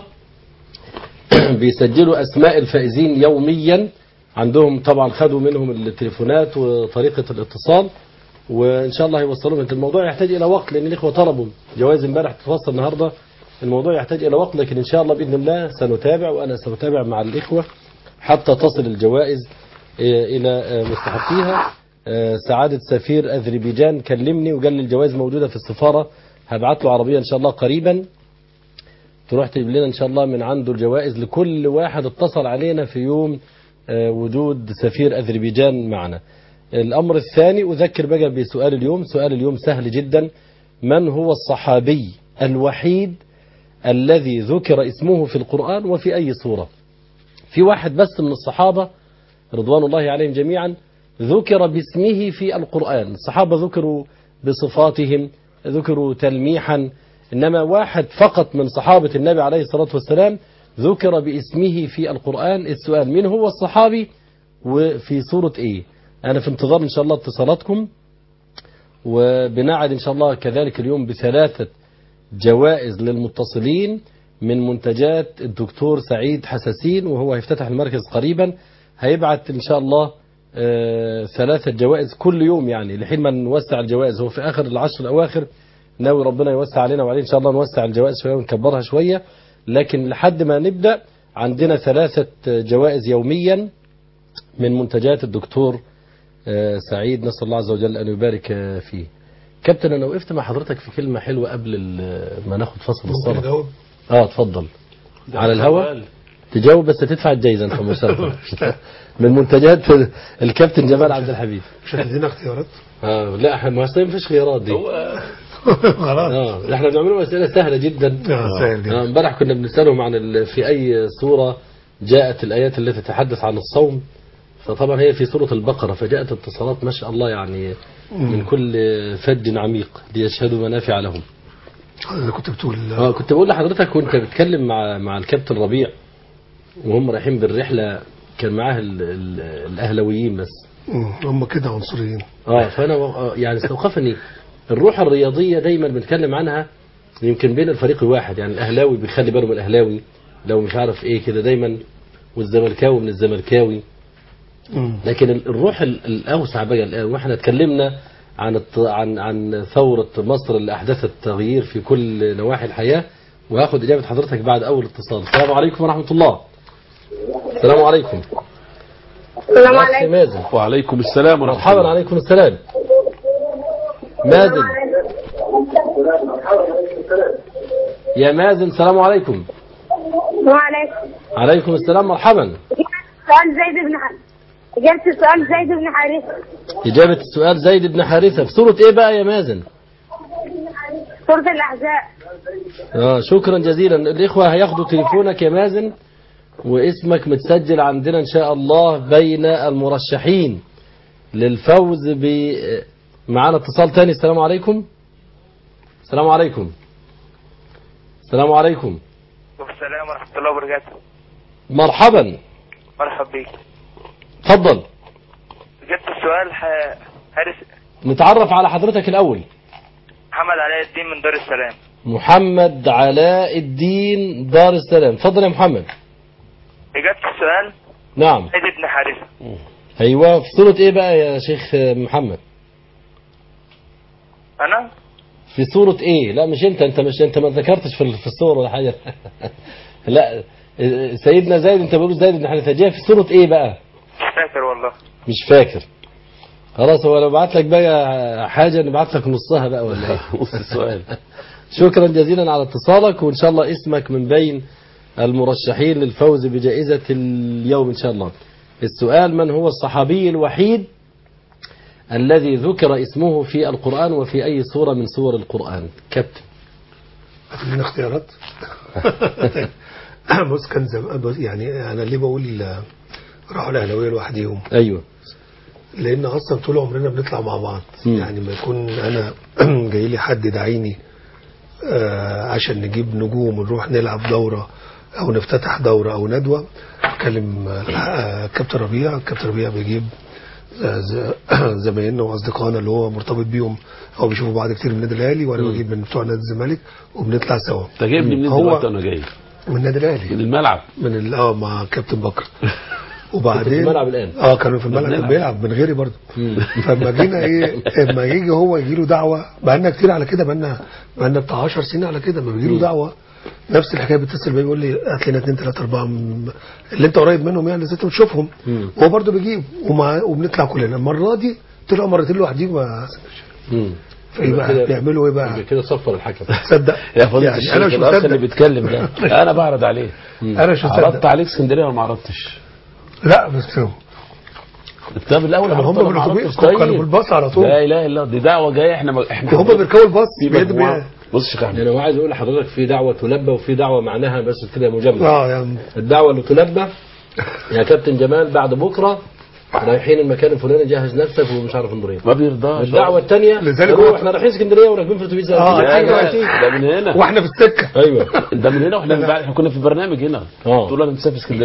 S1: بيسجلوا اسماء الفائزين يوميا عندهم طبعا خدوا منهم التليفونات وطريقه الاتصال وان شاء الله هيوصلوهم انت الموضوع يحتاج الى وقت لان الاخوه طلبوا جوائز امبارح تتوصل النهارده الموضوع يحتاج الى وقت لكن ان شاء الله باذن الله سنتابع وانا سأتابع مع الاخوه حتى تصل الجوائز آه، الى آه، مستحقيها آه، سعاده سفير اذربيجان كلمني وقال لي الجوائز موجوده في السفاره هبعت له عربيه ان شاء الله قريبا تروح تجيب لنا ان شاء الله من عنده الجوائز لكل واحد اتصل علينا في يوم آه، وجود سفير اذربيجان معنا. الامر الثاني اذكر بقى بسؤال اليوم، سؤال اليوم سهل جدا من هو الصحابي الوحيد الذي ذكر اسمه في القران وفي اي سوره؟ في واحد بس من الصحابه رضوان الله عليهم جميعا ذكر باسمه في القرآن الصحابة ذكروا بصفاتهم ذكروا تلميحا إنما واحد فقط من صحابة النبي عليه الصلاة والسلام ذكر باسمه في القرآن السؤال من هو الصحابي وفي صورة ايه انا في انتظار ان شاء الله اتصالاتكم وبنعد ان شاء الله كذلك اليوم بثلاثة جوائز للمتصلين من منتجات الدكتور سعيد حساسين وهو هيفتتح المركز قريبا هيبعت ان شاء الله آه، ثلاثة جوائز كل يوم يعني لحين ما نوسع الجوائز هو في اخر العشر الاواخر ناوي ربنا يوسع علينا وعليه ان شاء الله نوسع الجوائز شويه ونكبرها شويه لكن لحد ما نبدا عندنا ثلاثة جوائز يوميا من منتجات الدكتور آه، سعيد نسال الله عز وجل ان يبارك آه، فيه. كابتن انا وقفت مع حضرتك في كلمه حلوه قبل ال- ما ناخد فصل
S3: ممكن
S1: الصلاه.
S3: اجاوب
S1: اه اتفضل. على الهواء تجاوب بس تدفع الجايزه انت مسافر من منتجات الكابتن جمال عبد الحميد.
S3: مش هتدينا اختيارات
S1: اه لا احنا ما أصل ما فيش خيارات دي.
S3: خلاص
S1: اه احنا بنعملوا اسئله سهله جدا
S3: آه، سهل جدا.
S1: آه، امبارح كنا بنسالهم عن ال- في اي سوره جاءت الايات التي تتحدث عن الصوم فطبعا هي في سوره البقره فجاءت اتصالات ما شاء الله يعني من كل فج عميق ليشهدوا منافع لهم
S3: اللي كنت بتقول
S1: اه كنت بقول لحضرتك وانت بتتكلم مع مع الكابتن ربيع وهم رايحين بالرحله كان معاه ال- ال- الاهلاويين بس
S3: مم، هم كده عنصريين
S1: اه فانا و- يعني استوقفني الروح الرياضيه دايما بنتكلم عنها يمكن بين الفريق الواحد يعني الاهلاوي بيخلي باله من الاهلاوي لو مش عارف ايه كده دايما والزملكاوي من الزملكاوي
S3: مم.
S1: لكن ال- الروح ال- الاوسع بقى الان واحنا اتكلمنا عن الت- عن عن ثوره مصر اللي احدثت تغيير في كل نواحي الحياه وهاخد اجابه حضرتك بعد اول اتصال السلام عليكم ورحمه الله السلام عليكم
S11: السلام
S1: أخي
S11: عليكم
S1: مازن
S2: وعليكم السلام ورحمة
S1: مرحبا
S2: الله
S1: عليكم السلام مازن يا مازن السلام عليكم
S11: وعليكم
S1: عليكم السلام مرحبا
S11: سؤال زيد بن حارثة إجابة السؤال زيد بن حارثة
S1: إجابة السؤال زيد بن حارثة في سورة إيه بقى يا مازن
S11: سورة الأحزاب
S1: آه شكرا جزيلا الإخوة هياخدوا تليفونك يا مازن واسمك متسجل عندنا إن شاء الله بين المرشحين للفوز ب معانا اتصال تاني السلام عليكم السلام عليكم السلام عليكم
S5: السلام ورحمة الله وبركاته
S1: مرحبا
S5: مرحب بيك
S1: تفضل
S5: جبت السؤال ح- حارس
S1: نتعرف على حضرتك الأول
S5: محمد علاء الدين من دار السلام
S1: محمد علاء الدين دار السلام تفضل يا محمد
S5: إجابة السؤال
S1: نعم
S5: زيد بن حارثة
S1: أيوة في سورة إيه بقى يا شيخ محمد
S5: أنا
S1: في سورة ايه لا مش انت انت مش انت ما ذكرتش في في الصور ولا حاجة لا سيدنا زيد انت بيقول زيد بن حارثة جاء في سورة ايه بقى
S5: مش فاكر والله
S1: مش فاكر خلاص هو لو بعت لك بقى حاجة نبعت لك نصها بقى ولا ايه
S2: نص السؤال
S1: شكرا جزيلا على اتصالك وان شاء الله اسمك من بين المرشحين للفوز بجائزة اليوم ان شاء الله السؤال من هو الصحابي الوحيد الذي ذكر اسمه في القرآن وفي أي سورة من سور القرآن كابتن
S3: هتدينا اختيارات بص كان زمان بص يعني انا ليه بقول آه، راحوا الاهلاويه لوحديهم
S1: أيوه
S3: لان اصلا طول عمرنا بنطلع مع بعض
S1: مم.
S3: يعني ما يكون انا جاي لي حد داعيني آه، عشان نجيب نجوم ونروح نلعب دوره او نفتتح دوره او ندوه اكلم آه، كابتن ربيع كابتن ربيع بيجيب آه، ز- زمايلنا واصدقائنا اللي هو مرتبط بيهم او بيشوفوا بعض كتير من النادي الاهلي وانا بجيب من بتوع نادي الزمالك وبنطلع سوا
S2: انت جايبني منين
S3: هو
S2: دلوقتي وانا جاي
S3: من النادي الاهلي
S2: من الملعب
S3: من ال- اه مع كابتن بكر
S1: كنت في
S3: وبعدين
S1: الملعب الآن
S3: اه كانوا في الملعب كان
S2: بنلعب.
S3: بيلعب من غيري برضه
S1: مم.
S3: فلما جينا ايه اما يجي هو يجي له دعوه بقالنا كتير على كده بقالنا بقالنا بتاع 10 سنين على كده لما بيجي له دعوه نفس الحكايه بيتصل بيا بيقول لي هات لنا اثنين ثلاثه اربعه من اللي انت قريب منهم يعني زي انت بتشوفهم
S1: مم.
S3: وهو برضه بيجيب ومع وبنطلع كلنا المره دي طلعوا مرتين لوحديهم ما
S1: مم.
S3: فايه بقى بيعملوا ايه بقى
S1: يبقى كده صفر الحكم
S3: تصدق
S2: يا فضيلة
S3: يعني
S2: الشيخ
S3: انا مش
S2: الاخ اللي
S3: مصدق
S2: بيتكلم ده انا بعرض عليه
S3: انا مش
S2: عرضت
S3: مصدق
S2: عليك اسكندريه ولا ما عرضتش؟
S3: لا بس هم
S2: الكتاب الاول
S3: هم
S2: عرضت ولا ما
S3: بالأتوبيس
S2: عرضتش؟
S3: كانوا
S2: طيب.
S3: في الباص على طول
S2: لا اله الا الله دي دعوه جايه احنا ما احنا
S3: وهم بيركبوا الباص
S2: في
S3: بيد
S2: مجموعه
S3: بيد
S2: بص يا شيخ احمد
S1: يعني هو عايز اقول لحضرتك في دعوه تلبى وفي دعوه معناها بس كده مجمل
S3: اه يعني
S1: الدعوه اللي تلبى يا كابتن جمال بعد بكره رايحين المكان الفلاني جهز نفسك ومش عارف نروح
S2: ما بيرضاش
S1: الدعوه الثانيه
S3: لذلك
S1: هو
S3: هو-
S1: احنا رايحين اسكندريه وراكبين في اتوبيس
S3: آه،
S1: قد كده.
S2: لا،
S3: أيوة،
S2: لا،
S3: أكيد.
S2: ده من هنا
S3: واحنا في السكه
S1: ايوه
S2: ده من هنا واحنا من بعد- احنا كنا في برنامج هنا
S1: اه
S2: تقول انا مسافر اسكندريه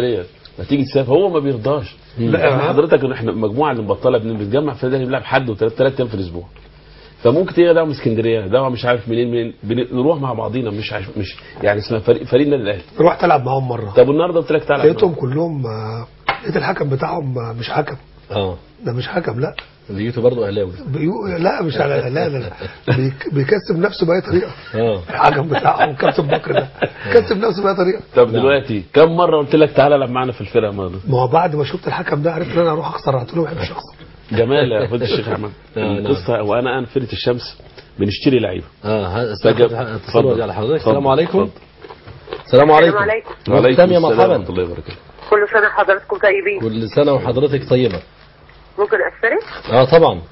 S2: هتيجي تسافر هو ما بيرضاش لا احنا حضرتك احنا مجموعه اللي مبطله بن- بنتجمع في ده بنلعب حد وثلاث ثلاث ايام في الاسبوع فممكن تيجي دعوه من اسكندريه دعوه مش عارف منين منين بن- نروح مع بعضينا مش عارف مش يعني اسمها فريق فريق النادي الاهلي
S3: رحت العب معاهم مره
S2: طب النهارده قلت لك تعالى
S3: لقيتهم كلهم آه، لقيت الحكم بتاعهم آه، مش حكم
S1: اه
S3: ده مش حكم لا
S1: لقيته برضه اهلاوي
S3: بيقو... لا مش على لا لا لا بيك... بيكسب نفسه باي طريقه
S1: اه
S3: الحكم بتاعهم كابتن بكر ده كسب نفسه باي طريقه
S2: طب دلوقتي كم مره قلت لك تعالى العب معانا في الفرقه مرة
S3: ما هو بعد ما شفت الحكم ده عرفت ان انا اروح اخسر قلت له ما بحبش اخسر
S2: جمال يا فضل الشيخ احمد
S1: آه، نعم.
S2: القصه وانا انا فرقه الشمس بنشتري لعيبه
S1: اه ها-
S2: فجأة-
S1: اتصل
S2: اتفضل.
S1: ورجع لحضرتك السلام
S2: اتفضل.
S1: عليكم
S2: اتفضل.
S1: السلام عليكم
S11: عليكم.
S1: وعليكم يا
S2: السلام
S1: مرحبا
S2: ورحمه الله وبركاته
S11: كل سنة حضراتكم طيبين
S1: كل سنة وحضرتك طيبة
S11: ممكن أشترك
S1: اه طبعا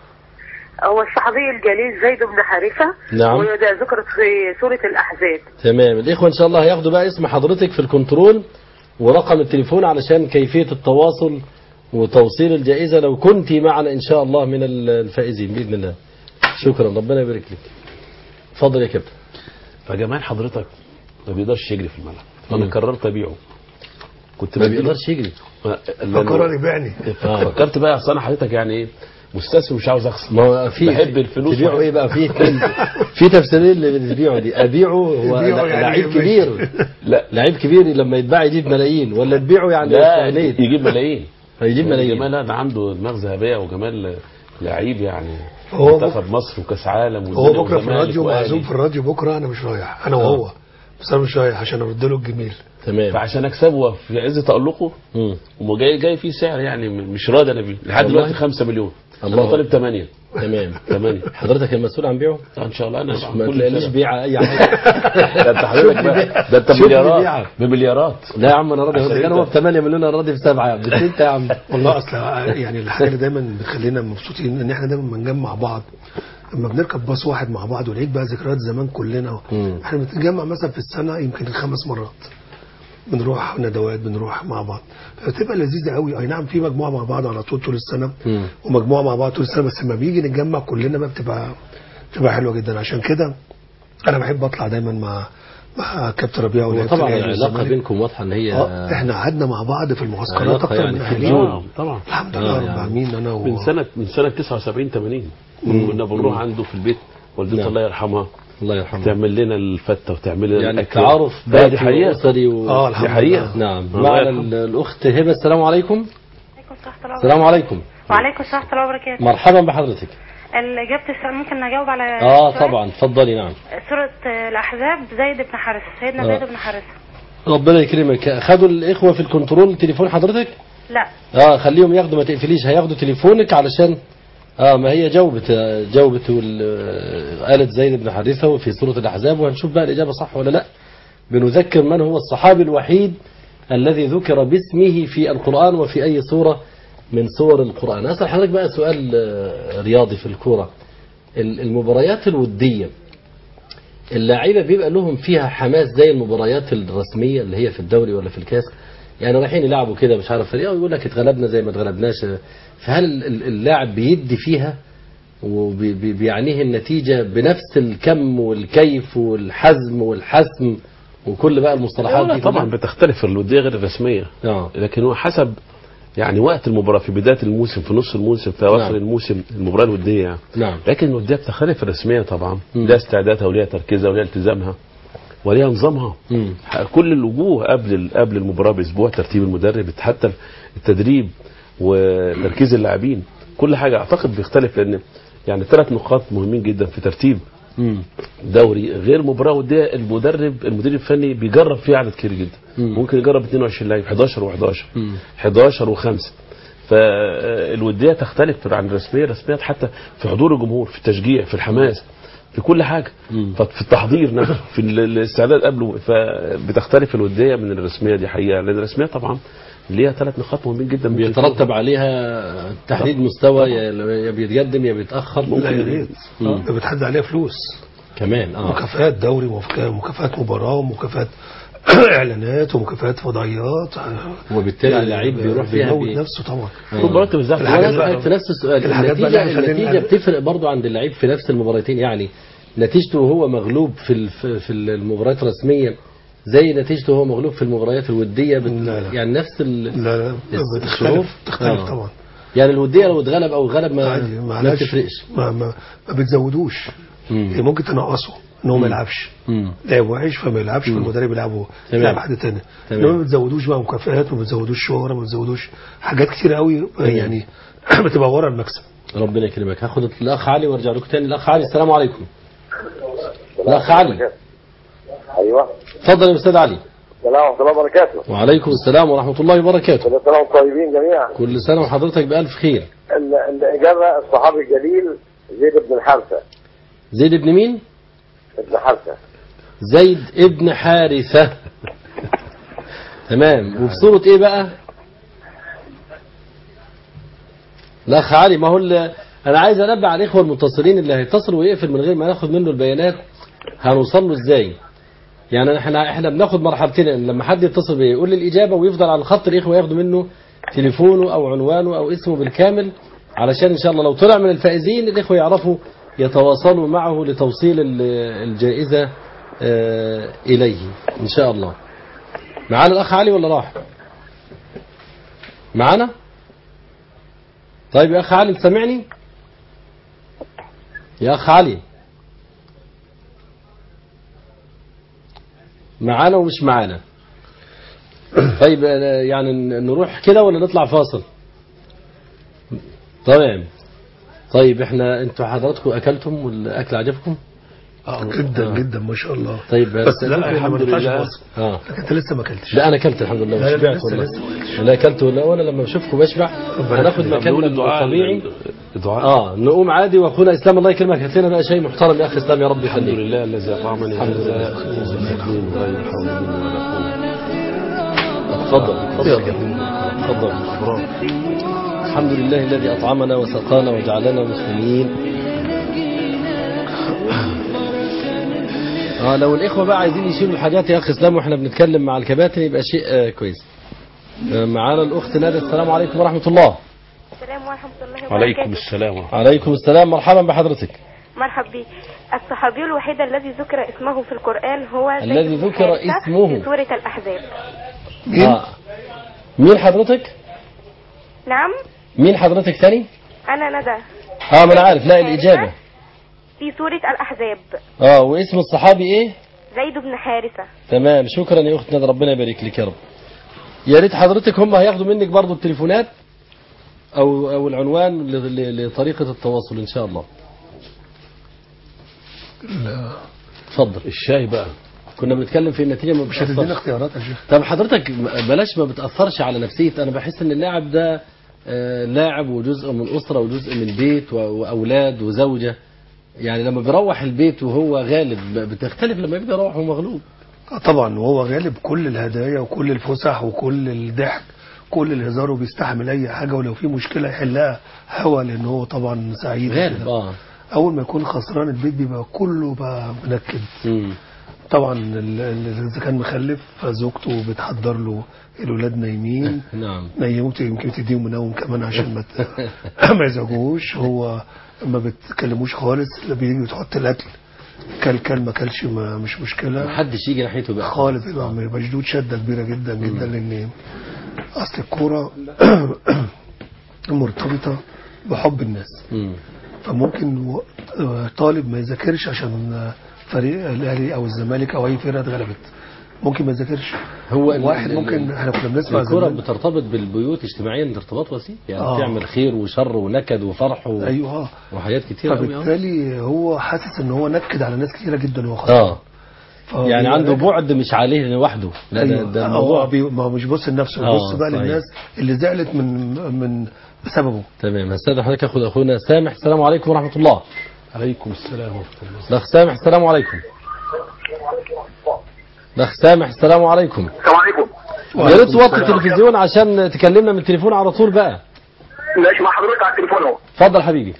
S11: هو الصحابي الجليل زيد بن حارثة
S1: نعم.
S11: وده ذكرت في سورة الأحزاب
S1: تمام الإخوة إن شاء الله هياخدوا بقى اسم حضرتك في الكنترول ورقم التليفون علشان كيفية التواصل وتوصيل الجائزة لو كنت معنا إن شاء الله من الفائزين بإذن الله شكرا ربنا يبارك لك اتفضل يا كابتن
S2: فجمال حضرتك ما بيقدرش يجري في الملعب فانا
S1: مم.
S2: قررت ابيعه كنت
S1: ما
S2: بديله-
S1: بيقدرش يجري
S3: فقرر يبيعني
S2: فكرت بقى اصل انا حضرتك يعني ايه مستثمر مش عاوز اخسر
S1: ما هو في
S2: بحب الفلوس
S1: تبيعه ايه بقى في في تفسيرين اللي بتبيعه دي ابيعه هو
S3: يبيعه يعني
S1: لعيب
S3: يبيع.
S1: كبير
S2: لا
S1: لعيب كبير لما يتباع يجيب ملايين ولا تبيعه يعني
S2: لا
S1: استغنيت
S2: يجيب ملايين
S1: هيجيب ملايين
S2: جمال لا ده عنده دماغ ذهبيه وجمال لعيب يعني
S3: هو
S2: منتخب مصر وكاس عالم
S3: هو
S2: والدنيا
S3: بكره في
S2: والزمالك
S3: الراديو
S2: وأهلي.
S3: معزوم في الراديو بكره انا مش رايح انا وهو بس انا مش رايح عشان ارد له الجميل
S1: تمام
S2: فعشان اكسبه في عز تالقه
S1: مم.
S2: وجاي جاي فيه سعر يعني م- مش راضي انا بيه لحد
S1: والله؟
S2: دلوقتي 5 مليون
S1: الله.
S2: الله طالب 8
S1: تمام
S2: 8
S1: حضرتك المسؤول عن بيعه
S2: ان شاء الله انا
S1: ما
S2: كل
S1: تلاقيش
S2: سنة.
S1: بيع اي حاجه
S2: ده انت حضرتك
S1: شوف لي
S2: بقى
S1: بيع.
S2: ده انت
S1: شوف لي
S2: مليارات
S1: بيعك.
S2: بمليارات
S1: لا يا عم انا راضي
S2: عشان
S1: كان
S2: انت-
S1: هو ب 8 مليون انا راضي ب 7 يا عم بس انت يا عم
S3: والله اصل يعني الحاجه اللي دايما بتخلينا مبسوطين ان احنا دايما بنجمع بعض لما بنركب باص واحد مع بعض ونعيد بقى ذكريات زمان كلنا
S1: مم.
S3: احنا بنتجمع مثلا في السنه يمكن خمس مرات بنروح ندوات بنروح مع بعض فبتبقى لذيذه قوي اي نعم في مجموعه مع بعض على طول طول السنه
S1: مم.
S3: ومجموعه مع بعض طول السنه بس لما بيجي نتجمع كلنا بقى بتبقى بتبقى حلوه جدا عشان كده انا بحب اطلع دايما مع مع كابتن ربيع ولعيبة
S1: وطبعا
S3: الأهلي
S1: العلاقه
S3: والزمالك.
S1: بينكم واضحه ان هي
S3: اه احنا قعدنا مع بعض في المعسكرات
S1: علاقة
S3: اكتر
S1: يعني
S3: من
S1: في
S3: اهالينا
S1: الجول.
S2: طبعا
S3: الحمد
S1: آه،
S3: لله رب
S1: يعني.
S3: العالمين انا و...
S2: من سنه من سنه 79 80 كنا بنروح عنده في البيت والدته
S1: نعم.
S2: الله يرحمها
S1: الله يرحمه
S2: تعمل لنا الفته وتعمل لنا
S1: يعني
S2: الأكل.
S1: التعارف
S2: لا دي
S1: بيتي
S2: حقيقه
S1: واسري و...
S3: اه
S2: دي
S3: الحمد
S2: حقيقه
S3: لله
S1: نعم
S2: الله
S1: معنا
S2: يرحمه.
S1: ال- الاخت هبه السلام عليكم السلام عليكم
S12: وعليكم السلام ورحمة الله وبركاته
S1: مرحبا بحضرتك
S12: إجابة السؤال ممكن أجاوب على
S1: اه
S12: السؤال؟
S1: طبعا اتفضلي نعم
S12: سورة الأحزاب زيد بن حارثة سيدنا
S1: آه.
S12: زيد بن حارثة
S1: ربنا يكرمك خدوا الاخوه في الكنترول تليفون حضرتك
S12: لا
S1: اه خليهم ياخدوا ما تقفليش هياخدوا تليفونك علشان اه ما هي جاوبت آه، جاوبت وال- آه، قالت زيد بن حارثه في سوره الاحزاب وهنشوف بقى الاجابه صح ولا لا بنذكر من هو الصحابي الوحيد الذي ذكر باسمه في القران وفي اي سوره من سور القران اسال حضرتك بقى سؤال آه، رياضي في الكوره ال- المباريات الوديه اللعيبه بيبقى لهم فيها حماس زي المباريات الرسميه اللي هي في الدوري ولا في الكاس يعني رايحين يلعبوا كده مش عارف فريق يقول لك اتغلبنا زي ما اتغلبناش فهل ال- ال- اللاعب بيدي فيها وبيعنيه النتيجة بنفس الكم والكيف والحزم والحسم وكل بقى المصطلحات
S2: لا
S1: دي
S2: طبعا بتختلف الوديه غير الرسميه
S1: اه
S2: لكن هو حسب يعني وقت المباراه في بدايه الموسم في نص الموسم في اواخر
S1: نعم.
S2: الموسم المباراه الوديه يعني
S1: نعم
S2: لكن الوديه بتختلف الرسميه طبعا
S1: مم.
S2: لها استعدادها وليها تركيزها وليها التزامها وليها نظامها
S1: مم.
S2: كل الوجوه قبل ال- قبل المباراه باسبوع ترتيب المدرب حتى التدريب وتركيز اللاعبين كل حاجه اعتقد بيختلف لان يعني ثلاث نقاط مهمين جدا في ترتيب
S1: مم.
S2: دوري غير مباراه وديه المدرب المدير الفني بيجرب فيه عدد كبير جدا
S1: مم.
S2: ممكن يجرب 22 لاعب 11 و11
S1: مم.
S2: 11 و5 فالوديه تختلف عن الرسميه الرسميه حتى في حضور الجمهور في التشجيع في الحماس في كل حاجه
S1: مم.
S2: في التحضير نفسه في ال- الاستعداد قبله فبتختلف الوديه من الرسميه دي حقيقه لان الرسميه طبعا ليها ثلاث نقاط مهمين جدا ممكن
S1: بيترتب عليها تحديد مستوى يا يا بيتقدم يا بيتأخر
S3: لا يا ريت
S1: مم.
S3: ده بتحدد عليها فلوس
S1: كمان اه
S3: مكافآت دوري ومكا- ومكافآت مباراة ومكافآت اعلانات ومكافآت فضائيات
S1: وبالتالي اللعيب بيروح فيها
S3: بيموت
S1: بي-
S3: نفسه طبعا
S1: آه.
S2: مباراه بالذات
S3: الحاجات
S1: وانا
S3: بقى-
S1: اسالك في نفس السؤال
S3: الحاجات بقى
S1: النتيجه
S3: اللي خلينا-
S1: النتيجه بتفرق برضو عند اللعيب في نفس المباراتين يعني نتيجته وهو مغلوب في الف- في المباريات الرسميه زي نتيجته هو مغلوب في المباريات الوديه بت...
S3: لا لا.
S1: يعني نفس ال...
S3: لا لا
S1: الشعور
S3: بتختلف بتختلف
S1: آه.
S3: طبعا
S1: يعني الوديه لو اتغلب او اتغلب ما,
S3: عادي
S1: ما
S3: معلش
S1: بتفرقش
S3: ما, ما, ما بتزودوش
S1: مم.
S3: هي ممكن تنقصه ان هو
S1: مم.
S3: ما يلعبش
S1: مم.
S3: لعب وحش فما يلعبش
S1: مم.
S3: فالمدرب يلعبه
S1: تمام.
S3: يلعب حد تاني
S1: تمام.
S3: انما ما بتزودوش بقى مكافآت ما بتزودوش شهرة ما بتزودوش حاجات كتير قوي يعني بتبقى ورا المكسب
S1: ربنا يكرمك هاخد الاخ علي وارجع لكم تاني الاخ علي السلام عليكم الاخ علي
S13: ايوه
S1: اتفضل يا استاذ علي
S13: السلام ورحمه الله وبركاته
S1: وعليكم السلام ورحمه الله وبركاته
S13: كل سنه وانتم طيبين جميعا
S1: كل سنه وحضرتك بالف خير
S13: ال- الاجابه الصحابي الجليل زيد بن الحارثه
S1: زيد بن مين
S13: ابن حارثه
S1: زيد ابن حارثة تمام وفي سورة ايه بقى الاخ علي ما هو ال- انا عايز انبه على الاخوه المتصلين اللي هيتصل ويقفل من غير ما ناخد منه البيانات هنوصل له ازاي يعني احنا احنا بناخد مرحلتين إن لما حد يتصل بيه يقول لي الاجابه ويفضل على الخط الاخوه ياخدوا منه تليفونه او عنوانه او اسمه بالكامل علشان ان شاء الله لو طلع من الفائزين الاخوه يعرفوا يتواصلوا معه لتوصيل ال- الجائزه آه، اليه ان شاء الله معانا الاخ علي ولا راح معانا طيب يا اخ علي انت سامعني يا اخ علي معانا ومش معانا طيب آه، يعني ن- نروح كده ولا نطلع فاصل تمام طيب احنا انتوا حضراتكم اكلتم والاكل عجبكم
S3: اه جدا جدا ما شاء الله
S1: طيب
S3: بس لا
S1: ممكن
S3: الحمد
S1: ما نطلعش
S3: لله
S1: فاصل. اه
S3: لكن انت لسه ما اكلتش
S1: لا انا اكلت الحمد لله
S3: لا، لا،
S1: وشبعت
S3: لسه-
S1: والله
S3: لسه
S1: لا اكلت ولا وانا لما بشوفكم بشبع هناخد
S2: يخليك.
S1: مكاننا
S2: بنقول الدعاء
S1: الطبيعي
S2: الدعاء
S1: اه نقوم عادي واخونا اسلام الله يكرمك هات لنا بقى شيء محترم يا اخي اسلام يا رب
S2: الحمد
S1: يخليك
S2: لله الذي اطعمني
S1: الحمد
S2: هذا
S1: لله.
S2: من غير حول مني ولا قوه
S1: تفضل تفضل تفضل الحمد لله الذي اطعمنا وسقانا وجعلنا مسلمين اه لو الاخوه بقى عايزين يشيلوا الحاجات يا اخي اسلام واحنا بنتكلم مع الكباتن يبقى شيء آه كويس آه معانا الاخت ندى السلام عليكم ورحمه الله
S12: السلام ورحمة الله وبركاته
S2: عليكم السلام ورحمه
S1: عليكم السلام مرحبا بحضرتك
S12: مرحب بي الصحابي الوحيد الذي ذكر اسمه في القرآن هو زيد
S1: الذي
S12: بن
S1: ذكر
S12: حارثة
S1: اسمه.
S12: في سورة الأحزاب
S1: آه. مين حضرتك
S12: نعم
S1: مين حضرتك ثاني
S12: أنا ندى
S1: اه ما انا عارف لا الاجابه
S12: في سورة الأحزاب
S1: اه واسم الصحابي ايه
S12: زيد بن حارثة
S1: تمام شكرا يا اخت ندى ربنا يبارك لك يا رب يا ريت حضرتك هم هياخدوا منك برضو التليفونات او او العنوان ل- ل- لطريقه التواصل ان شاء الله
S3: لا
S1: اتفضل
S2: الشاي بقى
S1: كنا بنتكلم في النتيجه ما
S3: مش هتدينا
S1: بتأثرش
S3: اختيارات يا شيخ
S1: طب حضرتك بلاش ما بتاثرش على نفسيه انا بحس ان اللاعب ده آه، لاعب وجزء من اسره وجزء من بيت و- واولاد وزوجه يعني لما بيروح البيت وهو غالب بتختلف لما يبقى يروح وهو مغلوب
S3: آه طبعا وهو غالب كل الهدايا وكل الفسح وكل الضحك كل الهزار وبيستحمل اي حاجه ولو في مشكله يحلها هوا لان هو طبعا سعيد
S1: غالب
S3: وكده.
S1: اه
S3: اول ما يكون خسران البيت بيبقى كله بقى منكد
S1: مم.
S3: طبعا ال- ال- اذا كان مخلف فزوجته بتحضر له الولاد نايمين
S1: نعم
S3: نيمت يمكن تديهم منوم كمان عشان ما ت- ما يزعجوش هو ما بتكلموش خالص لا بيجي تحط الاكل كل كل ما كلش ما مش مشكله
S1: محدش يجي ناحيته بقى
S3: خالص يبقى مشدود شده كبيره جدا جدا لان اصل الكوره مرتبطه بحب الناس
S1: مم.
S3: فممكن و- طالب ما يذاكرش عشان فريق الاهلي او الزمالك او اي فرقه اتغلبت ممكن ما يذاكرش
S1: هو ال-
S3: واحد
S1: ال-
S3: ممكن احنا كنا بنسمع
S1: الكرة
S3: زمان
S1: بترتبط بالبيوت اجتماعيا ارتباط وسيط يعني
S3: آه.
S1: بتعمل خير وشر ونكد وفرح و...
S3: ايوه اه
S1: وحاجات كتير قوي
S3: فبالتالي هو حاسس ان هو نكد على ناس كتيره جدا وهو خسران
S1: اه
S3: فهو
S1: يعني
S3: بيبقى
S1: عنده
S3: راجع-
S1: بعد مش عليه لوحده لا ده,
S3: أيوة.
S1: ده
S3: هو
S1: موضوع
S3: بي... ما هو مش بص لنفسه
S1: آه،
S3: بص بقى
S1: صحيح.
S3: للناس اللي زعلت من من بسببه
S1: تمام هستاذن حضرتك اخد اخونا سامح السلام عليكم ورحمه الله
S2: عليكم السلام ورحمه الله
S1: الاخ سامح السلام عليكم الاخ سامح السلام عليكم
S13: السلام عليكم
S1: يا ريت توطي التلفزيون عشان تكلمنا من التليفون على طول بقى
S13: ماشي مع حضرتك على التليفون اهو
S1: اتفضل حبيبي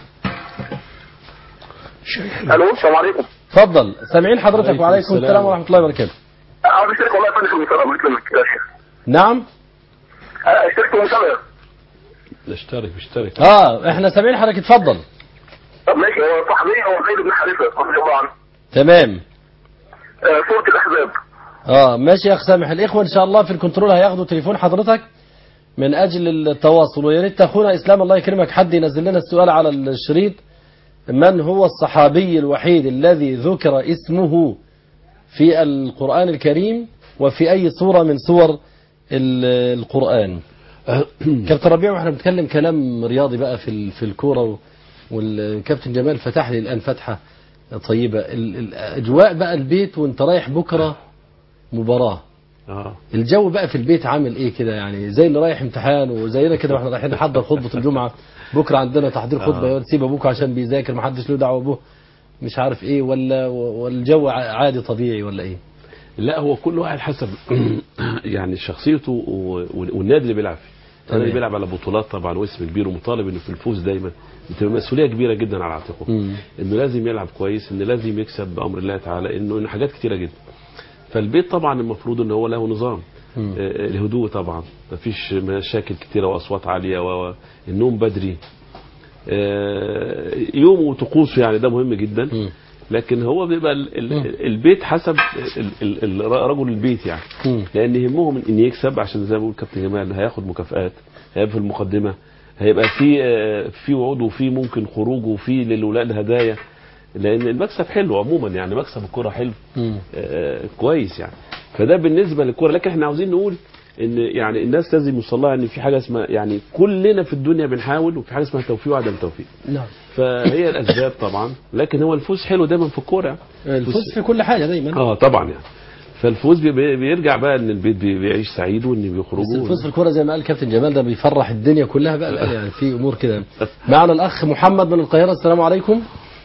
S13: الو السلام عليكم
S1: اتفضل سامعين حضرتك
S2: عليكم
S1: وعليكم
S2: السلام.
S1: السلام ورحمه الله وبركاته
S13: انا بشترك والله يا فندم في المسابقه الله يكرمك يا شيخ
S1: نعم
S13: أنا اشتركت في المسابقه
S2: اشترك اشترك
S1: اه احنا سامعين حضرتك اتفضل
S13: طب ماشي هو صاحبي هو زيد بن حارثه رضي الله عنه
S1: تمام
S13: آه، سوره الاحزاب
S1: اه ماشي يا اخ سامح الاخوه ان شاء الله في الكنترول هياخدوا تليفون حضرتك من اجل التواصل ويا ريت اخونا اسلام الله يكرمك حد ينزل لنا السؤال على الشريط من هو الصحابي الوحيد الذي ذكر اسمه في القرآن الكريم وفي أي صورة من صور ال- القرآن كابتن ربيع واحنا بنتكلم كلام رياضي بقى في ال- في الكوره و- والكابتن جمال فتح لي الان فتحه طيبه ال- الاجواء بقى البيت وانت رايح بكره مباراه
S2: اه
S1: الجو بقى في البيت عامل ايه كده يعني زي اللي رايح امتحان وزينا كده واحنا رايحين نحضر خطبه الجمعه بكره عندنا تحضير خطبه
S2: آه.
S1: يقعد سيب ابوك عشان بيذاكر ما حدش له دعوه بابوه مش عارف ايه ولا والجو ع- عادي طبيعي ولا ايه
S2: لا هو كل واحد حسب يعني شخصيته و- والنادي اللي بيلعب فيه النادي اللي بيلعب على بطولات طبعا واسم كبير ومطالب انه في الفوز دايما بتبقى مسؤوليه كبيره جدا على عاتقه انه لازم يلعب كويس انه لازم يكسب بامر الله تعالى انه انه حاجات كتيره جدا فالبيت طبعا المفروض ان هو له نظام آه، الهدوء طبعا مفيش مشاكل كتيره واصوات عاليه والنوم بدري آه، يومه وطقوسه يعني ده مهم جدا لكن هو بيبقى ال- ال- البيت حسب ال- ال- ال- رجل البيت يعني لان يهمهم ان يكسب عشان زي ما بيقول كابتن جمال هياخد مكافآت هيبقى في المقدمه هيبقى في آه، في وعود وفي ممكن خروج وفي للولاد هدايا لان المكسب حلو عموما يعني مكسب الكره حلو آه، كويس يعني فده بالنسبه للكره لكن احنا عاوزين نقول ان يعني الناس لازم يوصل لها ان في حاجه اسمها يعني كلنا في الدنيا بنحاول وفي حاجه اسمها توفيق وعدم توفيق
S1: نعم
S2: فهي الاسباب طبعا لكن هو الفوز حلو دايما في الكوره
S1: الفوز في كل حاجه دايما
S2: اه طبعا يعني فالفوز بي- بي- بيرجع بقى ان البيت بي- بيعيش سعيد وان
S1: بس
S2: بيخرجوا
S1: الفوز في الكوره زي ما قال كابتن جمال ده بيفرح الدنيا كلها بقى الآن يعني في امور كده معنا الاخ محمد من القاهره السلام عليكم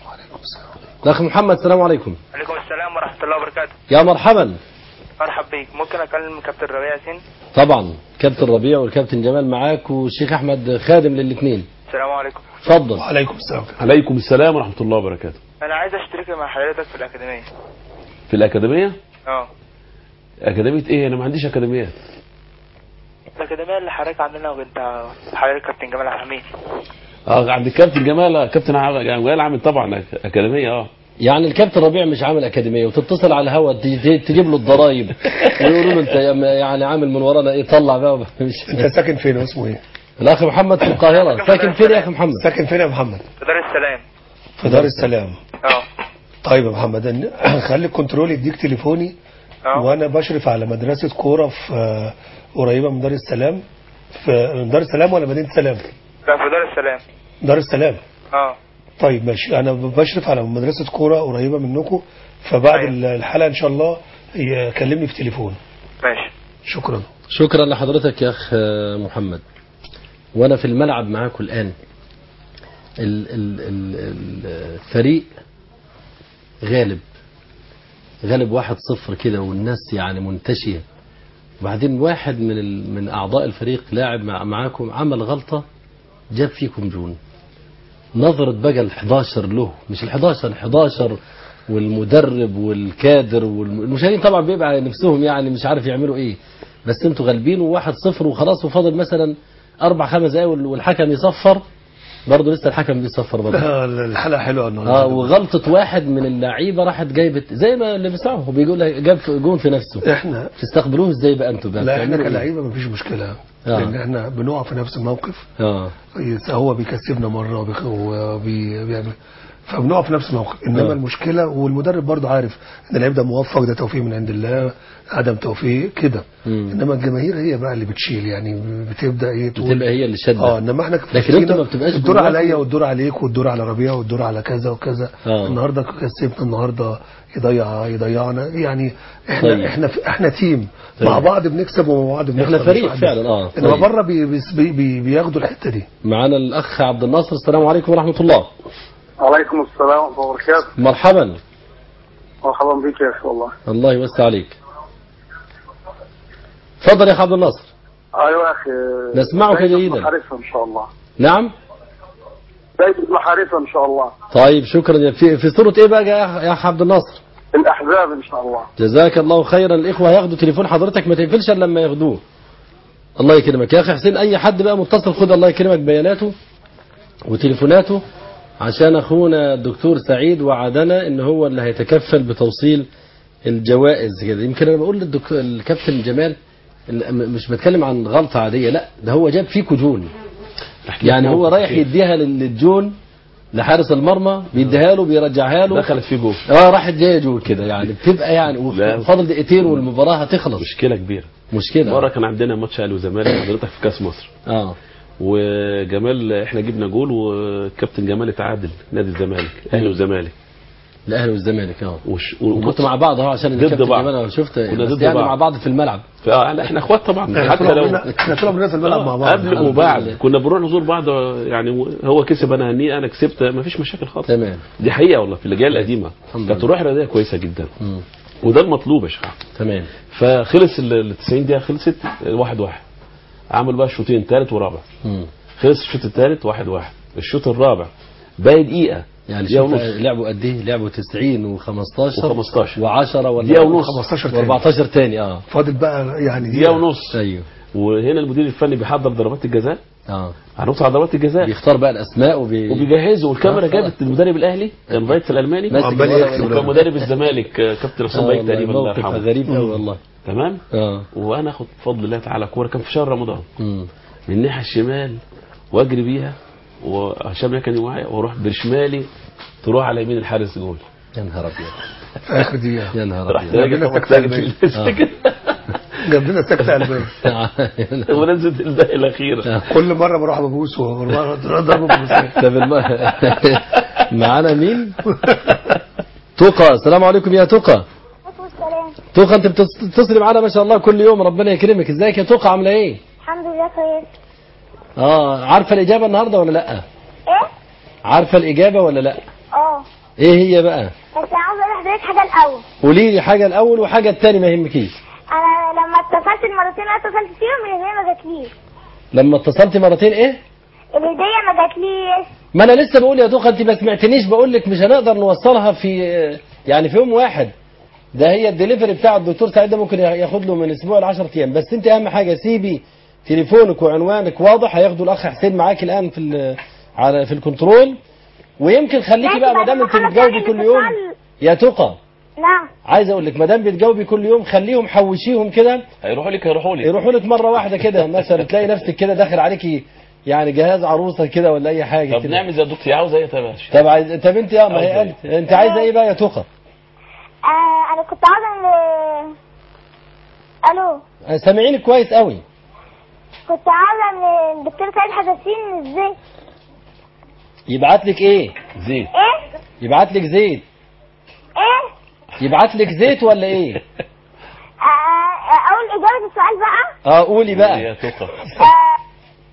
S1: الاخ محمد السلام عليكم
S5: عليكم السلام ورحمة الله وبركاته
S1: يا مرحبا
S5: مرحب بيك ممكن أكلم كابتن ربيع ياسين
S1: طبعا كابتن ربيع والكابتن جمال معاك والشيخ احمد خادم للاثنين
S5: السلام عليكم
S1: اتفضل
S3: وعليكم السلام
S2: عليكم السلام ورحمه الله وبركاته
S5: أنا عايز أشترك مع حضرتك في الأكاديمية
S2: في الاكاديميه
S5: أه
S2: اكاديميه ايه انا ما عنديش اكاديميات
S5: الأكاديمية اللي حضرتك عندنا وأنت حضرتك كابتن جمال عبد الحميد
S2: اه عند الكابتن جمال كابتن جمال عامل طبعا اكاديميه اه
S1: يعني الكابتن ربيع مش عامل اكاديميه وتتصل على الهوا تجي- تجيب له الضرايب ويقولوا له انت يعني عامل من ورانا ايه طلع بقى مش
S3: انت ساكن فين اسمه ايه؟
S1: الاخ محمد في القاهره ساكن فين يا اخ محمد
S3: ساكن فين يا محمد؟
S5: في دار السلام
S3: في دار السلام
S5: أه
S3: طيب يا محمد إن- خلي الكنترول يديك تليفوني وانا بشرف على مدرسه كوره في آه، قريبه من دار السلام في من دار السلام ولا مدينه سلام؟
S5: لا في دار السلام
S3: دار السلام
S5: أه
S3: طيب ماشي انا بشرف على مدرسه كوره قريبه منكم فبعد الحلقه ان شاء الله يكلمني في تليفون
S5: ماشي
S3: شكرا
S1: شكرا لحضرتك يا اخ محمد وانا في الملعب معاكم الان ال- ال- ال- الفريق غالب غالب واحد صفر كده والناس يعني منتشية وبعدين واحد من ال- من اعضاء الفريق لاعب مع معاكم عمل غلطة جاب فيكم جون نظرة بقى ال 11 له مش ال 11 ال 11 والمدرب والكادر والمشاهدين طبعا بيبقى نفسهم يعني مش عارف يعملوا ايه بس انتوا غالبين وواحد صفر وخلاص وفاضل مثلا اربع خمس دقايق والحكم يصفر برضه لسه الحكم بيصفر برضه
S3: آه، الحلقه حلوه النهارده
S1: اه وغلطة واحد من اللعيبة راحت جايبت زي ما اللي بيسمعه هو بيقول لك جاب في- جون في نفسه
S3: احنا
S1: تستقبلوه ازاي بقى انتوا بقى
S3: لا احنا
S1: بتعملوا إيه؟
S3: كلعيبه مفيش مشكله
S1: آه.
S3: لان احنا بنقع في نفس الموقف
S1: اه
S3: هو بيكسبنا مره وبيخ- وبي- بيعمل فبنقع في نفس الموقف انما
S1: آه.
S3: المشكله والمدرب برضو عارف ان اللعيب ده موفق ده توفيق من عند الله عدم توفيق كده انما الجماهير هي بقى اللي بتشيل يعني بتبدا ايه تقول
S1: بتبقى هي اللي شادة
S3: اه انما احنا
S1: لكن انتوا ما بتبقاش
S3: الدور
S1: جواكم-
S3: عليا والدور عليك والدور على ربيع والدور على كذا وكذا
S1: آه.
S3: النهارده كسبنا النهارده يضيع يضيعنا يعني احنا
S1: طيب.
S3: احنا احنا تيم
S1: طيب.
S3: مع بعض بنكسب ومع بعض بنخسر
S1: احنا
S3: مش
S1: فريق
S3: واحد بس.
S1: فعلا اه
S3: انما
S1: طيب.
S3: بره بي بي بي بياخدوا الحته دي
S1: معانا الاخ عبد الناصر السلام عليكم ورحمة الله
S13: وعليكم السلام ورحمة الله وبركاته
S1: مرحبا
S13: مرحبا بك يا أخي والله
S1: الله يوسع عليك اتفضل يا اخ عبد الناصر
S13: أيوة يا أخي
S1: نسمعك
S13: زايد
S1: جيدا.
S13: ابن حارثة إن شاء الله
S1: نعم
S13: زايد ابن حارثة إن شاء الله
S1: طيب شكرا في في صورة ايه بقى يا أخ- يا اخ عبد الناصر
S13: الأحزاب إن شاء الله
S1: جزاك الله خيرا الاخوه هياخدوا تليفون حضرتك ما تقفلش الا لما ياخدوه الله يكرمك يا اخي حسين اي حد بقى متصل خد الله يكرمك بياناته وتليفوناته عشان اخونا الدكتور سعيد وعدنا ان هو اللي هيتكفل بتوصيل الجوائز كده يمكن انا بقول للدك... الكابتن جمال إن م- مش بتكلم عن غلطه عاديه لا ده هو جاب فيكوا جون يعني هو رايح يديها لل- للجون لحارس المرمى بيديها له بيرجعها له
S2: دخلت فيه جول
S1: اه راحت جايه جول كده يعني بتبقى يعني
S2: لا.
S1: وفاضل دقيقتين والمباراه هتخلص
S2: مشكله كبيره
S1: مشكله
S2: مره كان عندنا ماتش اهلي وزمالك حضرتك في كاس مصر
S1: اه
S2: وجمال احنا جبنا جول والكابتن جمال اتعادل نادي الزمالك اهلي وزمالك
S1: الاهلي والزمالك اه
S2: وش
S1: وكنتوا مع بعض اهو عشان
S2: ضد
S1: الكابتن
S2: بعض.
S1: جمال انا شفت
S2: كنا
S1: بس
S2: ضد
S1: يعني
S2: بعض.
S1: مع بعض في الملعب
S2: فا لا احنا اخوات طبعا
S3: احنا
S2: حتى
S3: طول
S2: لو
S3: عمرنا احنا طول عمرنا في الملعب مع بعض
S2: قبل وبعد كنا بنروح نزور بعض يعني هو كسب انا هنيه انا كسبت ما فيش مشاكل خالص
S1: تمام
S2: دي حقيقه والله في اللجان القديمه
S1: الحمد
S2: كانت
S1: لله.
S2: روح رياضيه كويسه جدا
S1: مم.
S2: وده المطلوب يا شيخ
S1: تمام
S2: فخلص ال 90 دقيقه خلصت واحد واحد عمل بقى الشوطين ثالث ورابع
S1: مم.
S2: خلص الشوط الثالث واحد واحد الشوط الرابع باقي دقيقه
S1: يعني
S2: دقيقه
S1: شوف
S2: ونص
S1: لعبوا قد ايه لعبوا 90 و15
S2: و15
S1: و10 ولا
S2: دقيقة ونص.
S3: 15 تاني.
S1: و14 تاني اه
S3: فاضل بقى يعني
S2: دقيقه ونص
S1: ايوه
S2: وهنا المدير الفني بيحضر ضربات الجزاء
S1: اه
S2: هنوصل على ضربات الجزاء
S1: بيختار بقى الاسماء وبي...
S2: وبيجهزوا والكاميرا
S1: آه، خلاص.
S2: جابت المدرب الاهلي كان فايتس الالماني
S1: ماسك
S3: عمال
S1: الورقة
S3: يكتب.
S2: وكان مدرب الزمالك آه، كابتن
S1: آه
S2: حسام بايك
S1: والله
S2: تقريبا الله
S1: موقف
S2: يرحمه
S1: غريب قوي والله
S2: تمام
S1: اه
S2: وانا اخد بفضل الله تعالى كوره كان في شهر رمضان
S1: مم.
S2: من الناحيه الشمال واجري بيها وهشام كان معايا واروح بشمالي تروح على يمين الحارس جول
S1: يا نهار ابيض
S3: في اخر دقيقه
S1: يا نهار
S2: رحت
S1: ابيض
S2: راجع
S3: لنا
S2: طبعا
S3: سكتة
S2: ساكت
S3: قلبية.
S2: في السكن
S3: جاب لنا سكته قلبيه
S2: ونزلت الدقيقه الاخيره
S3: كل مره بروح ببوس ومره ضربه ببوسين
S1: طب الم... معانا مين؟ توقة السلام عليكم يا توقة
S11: السلام
S1: توقة انت بتتصلي معانا ما شاء الله كل يوم ربنا يكرمك ازيك يا توقة عاملة ايه؟
S11: الحمد لله كويس
S1: اه عارفة الإجابة النهاردة ولا لأ؟
S11: ايه
S1: عارفة الإجابة ولا لأ؟
S11: اه
S1: ايه هي بقى؟
S11: بس انا عاوز اقول لحضرتك حاجه الاول
S1: قولي لي حاجة الأول وحاجة التاني ما يهمكيش
S11: انا لما اتصلت المرتين اللي أنا اتصلت فيهم الهديه ما جاتليش
S1: لما اتصلت مرتين ايه؟
S11: الهديه ما جاتليش
S1: ما انا لسه بقول يا توقة انت ما سمعتنيش بقول لك مش هنقدر نوصلها في يعني في يوم واحد ده هي الدليفري بتاع الدكتور سعيد ده ممكن ياخد له من اسبوع ل 10 ايام بس انت اهم حاجه سيبي تليفونك وعنوانك واضح هياخدوا الاخ حسين معاك الان في ال- على في الكنترول ويمكن خليكي
S11: ماشي،
S1: بقى ما
S11: بعد
S1: دام
S11: ما
S1: انت
S11: خلص
S1: بتجاوبي
S11: يعني
S1: كل يوم
S11: الاتصال.
S1: يا توقة
S11: نعم
S1: عايز اقول لك ما دام بتجاوبي كل يوم خليهم حوشيهم كده
S2: هيروحوا لك هيروحوا لك
S1: يروحوا لك مره واحده كده مثلا تلاقي نفسك كده داخل عليكي يعني جهاز عروسه كده ولا اي حاجه
S2: طب
S1: كده
S2: نعمل زي الدكتور عاوز ايه يا باشا
S1: طب عايز طب انت اه ما هي
S2: عاوزة
S1: قالت انت عايزه ايه بقى يا توقة
S11: آه انا كنت عاوزه ان الو
S1: آه، سامعينك كويس قوي
S11: كنت عاوزه ان الدكتور سعيد حساسين ازاي
S1: يبعت لك ايه
S2: زيت
S11: ايه
S1: يبعت لك زيت
S11: ايه
S1: يبعت لك زيت ولا ايه
S11: آه اقول اجابه السؤال بقى
S1: اه قولي بقى
S2: يا توقة
S11: آه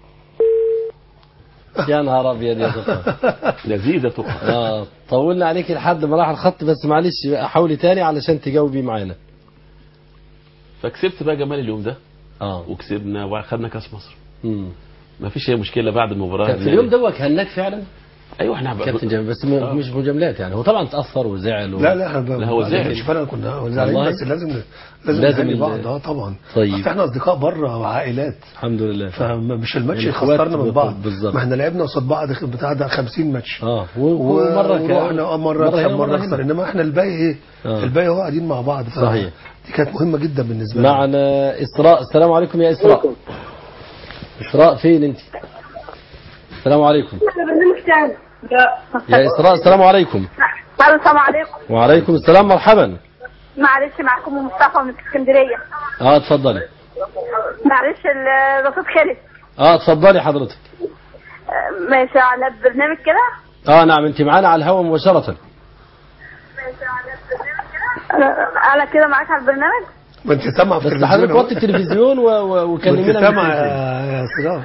S1: يا نهار ابيض يا توقة
S2: لذيذة توقة
S1: اه طولنا عليك لحد ما راح الخط بس معلش بقى حاولي تاني علشان تجاوبي معانا
S2: فكسبت بقى جمال اليوم ده
S1: اه
S2: وكسبنا وخدنا كاس مصر
S1: امم
S2: ما فيش اي مشكله بعد المباراه
S1: كان في اليوم ده كهناك فعلا
S2: ايوه احنا بقى-
S1: كابتن جمال بس م- مش مجاملات يعني هو طبعا تاثر وزعل و...
S3: لا لا احنا
S2: لا، هو زعل.
S3: مش فارقه كنا زعلانين
S1: والله؟
S3: بس لازم لازم
S1: لازم
S3: لازم
S1: ال-
S3: بعض اه طبعا
S1: طيب.
S3: اصل احنا اصدقاء بره وعائلات
S1: الحمد لله
S3: فمش الماتش
S1: يعني
S3: يخسرنا
S1: إخوات
S3: من بعض
S1: بالظبط.
S3: ما احنا لعبنا قصاد بعض بتاع ده 50 ماتش
S1: اه و- ومره كان-
S3: ورحنا اه مره
S1: هنا
S3: نكسب
S1: ومرة
S3: مره
S1: هنا.
S3: نخسر انما احنا الباقي ايه
S1: آه.
S3: الباقي هو قاعدين مع بعض ف-
S1: صحيح.
S3: دي كانت مهمه جدا بالنسبه لنا
S1: معنا اسراء السلام عليكم يا اسراء اسراء فين انت السلام عليكم
S11: برنامج تاني
S1: يا اسراء السلام عليكم
S11: السلام عليكم
S1: وعليكم السلام مرحبا
S11: معلش معاكم مصطفى من اسكندريه
S1: اه اتفضلي
S11: معلش الرصيد خلص
S1: اه اتفضلي حضرتك
S11: آه، ماشي على البرنامج كده
S1: اه نعم انت معانا على الهواء مباشره
S11: انا أنا كده معاك على البرنامج
S3: ما انت سامعه في
S1: بس
S3: التلفزيون
S1: حضرتك
S3: أهو.
S1: وطي التلفزيون و- و-
S3: ما انت
S1: وكلمينا من
S3: سامعه
S1: التلفزيون.
S3: يا يا سلام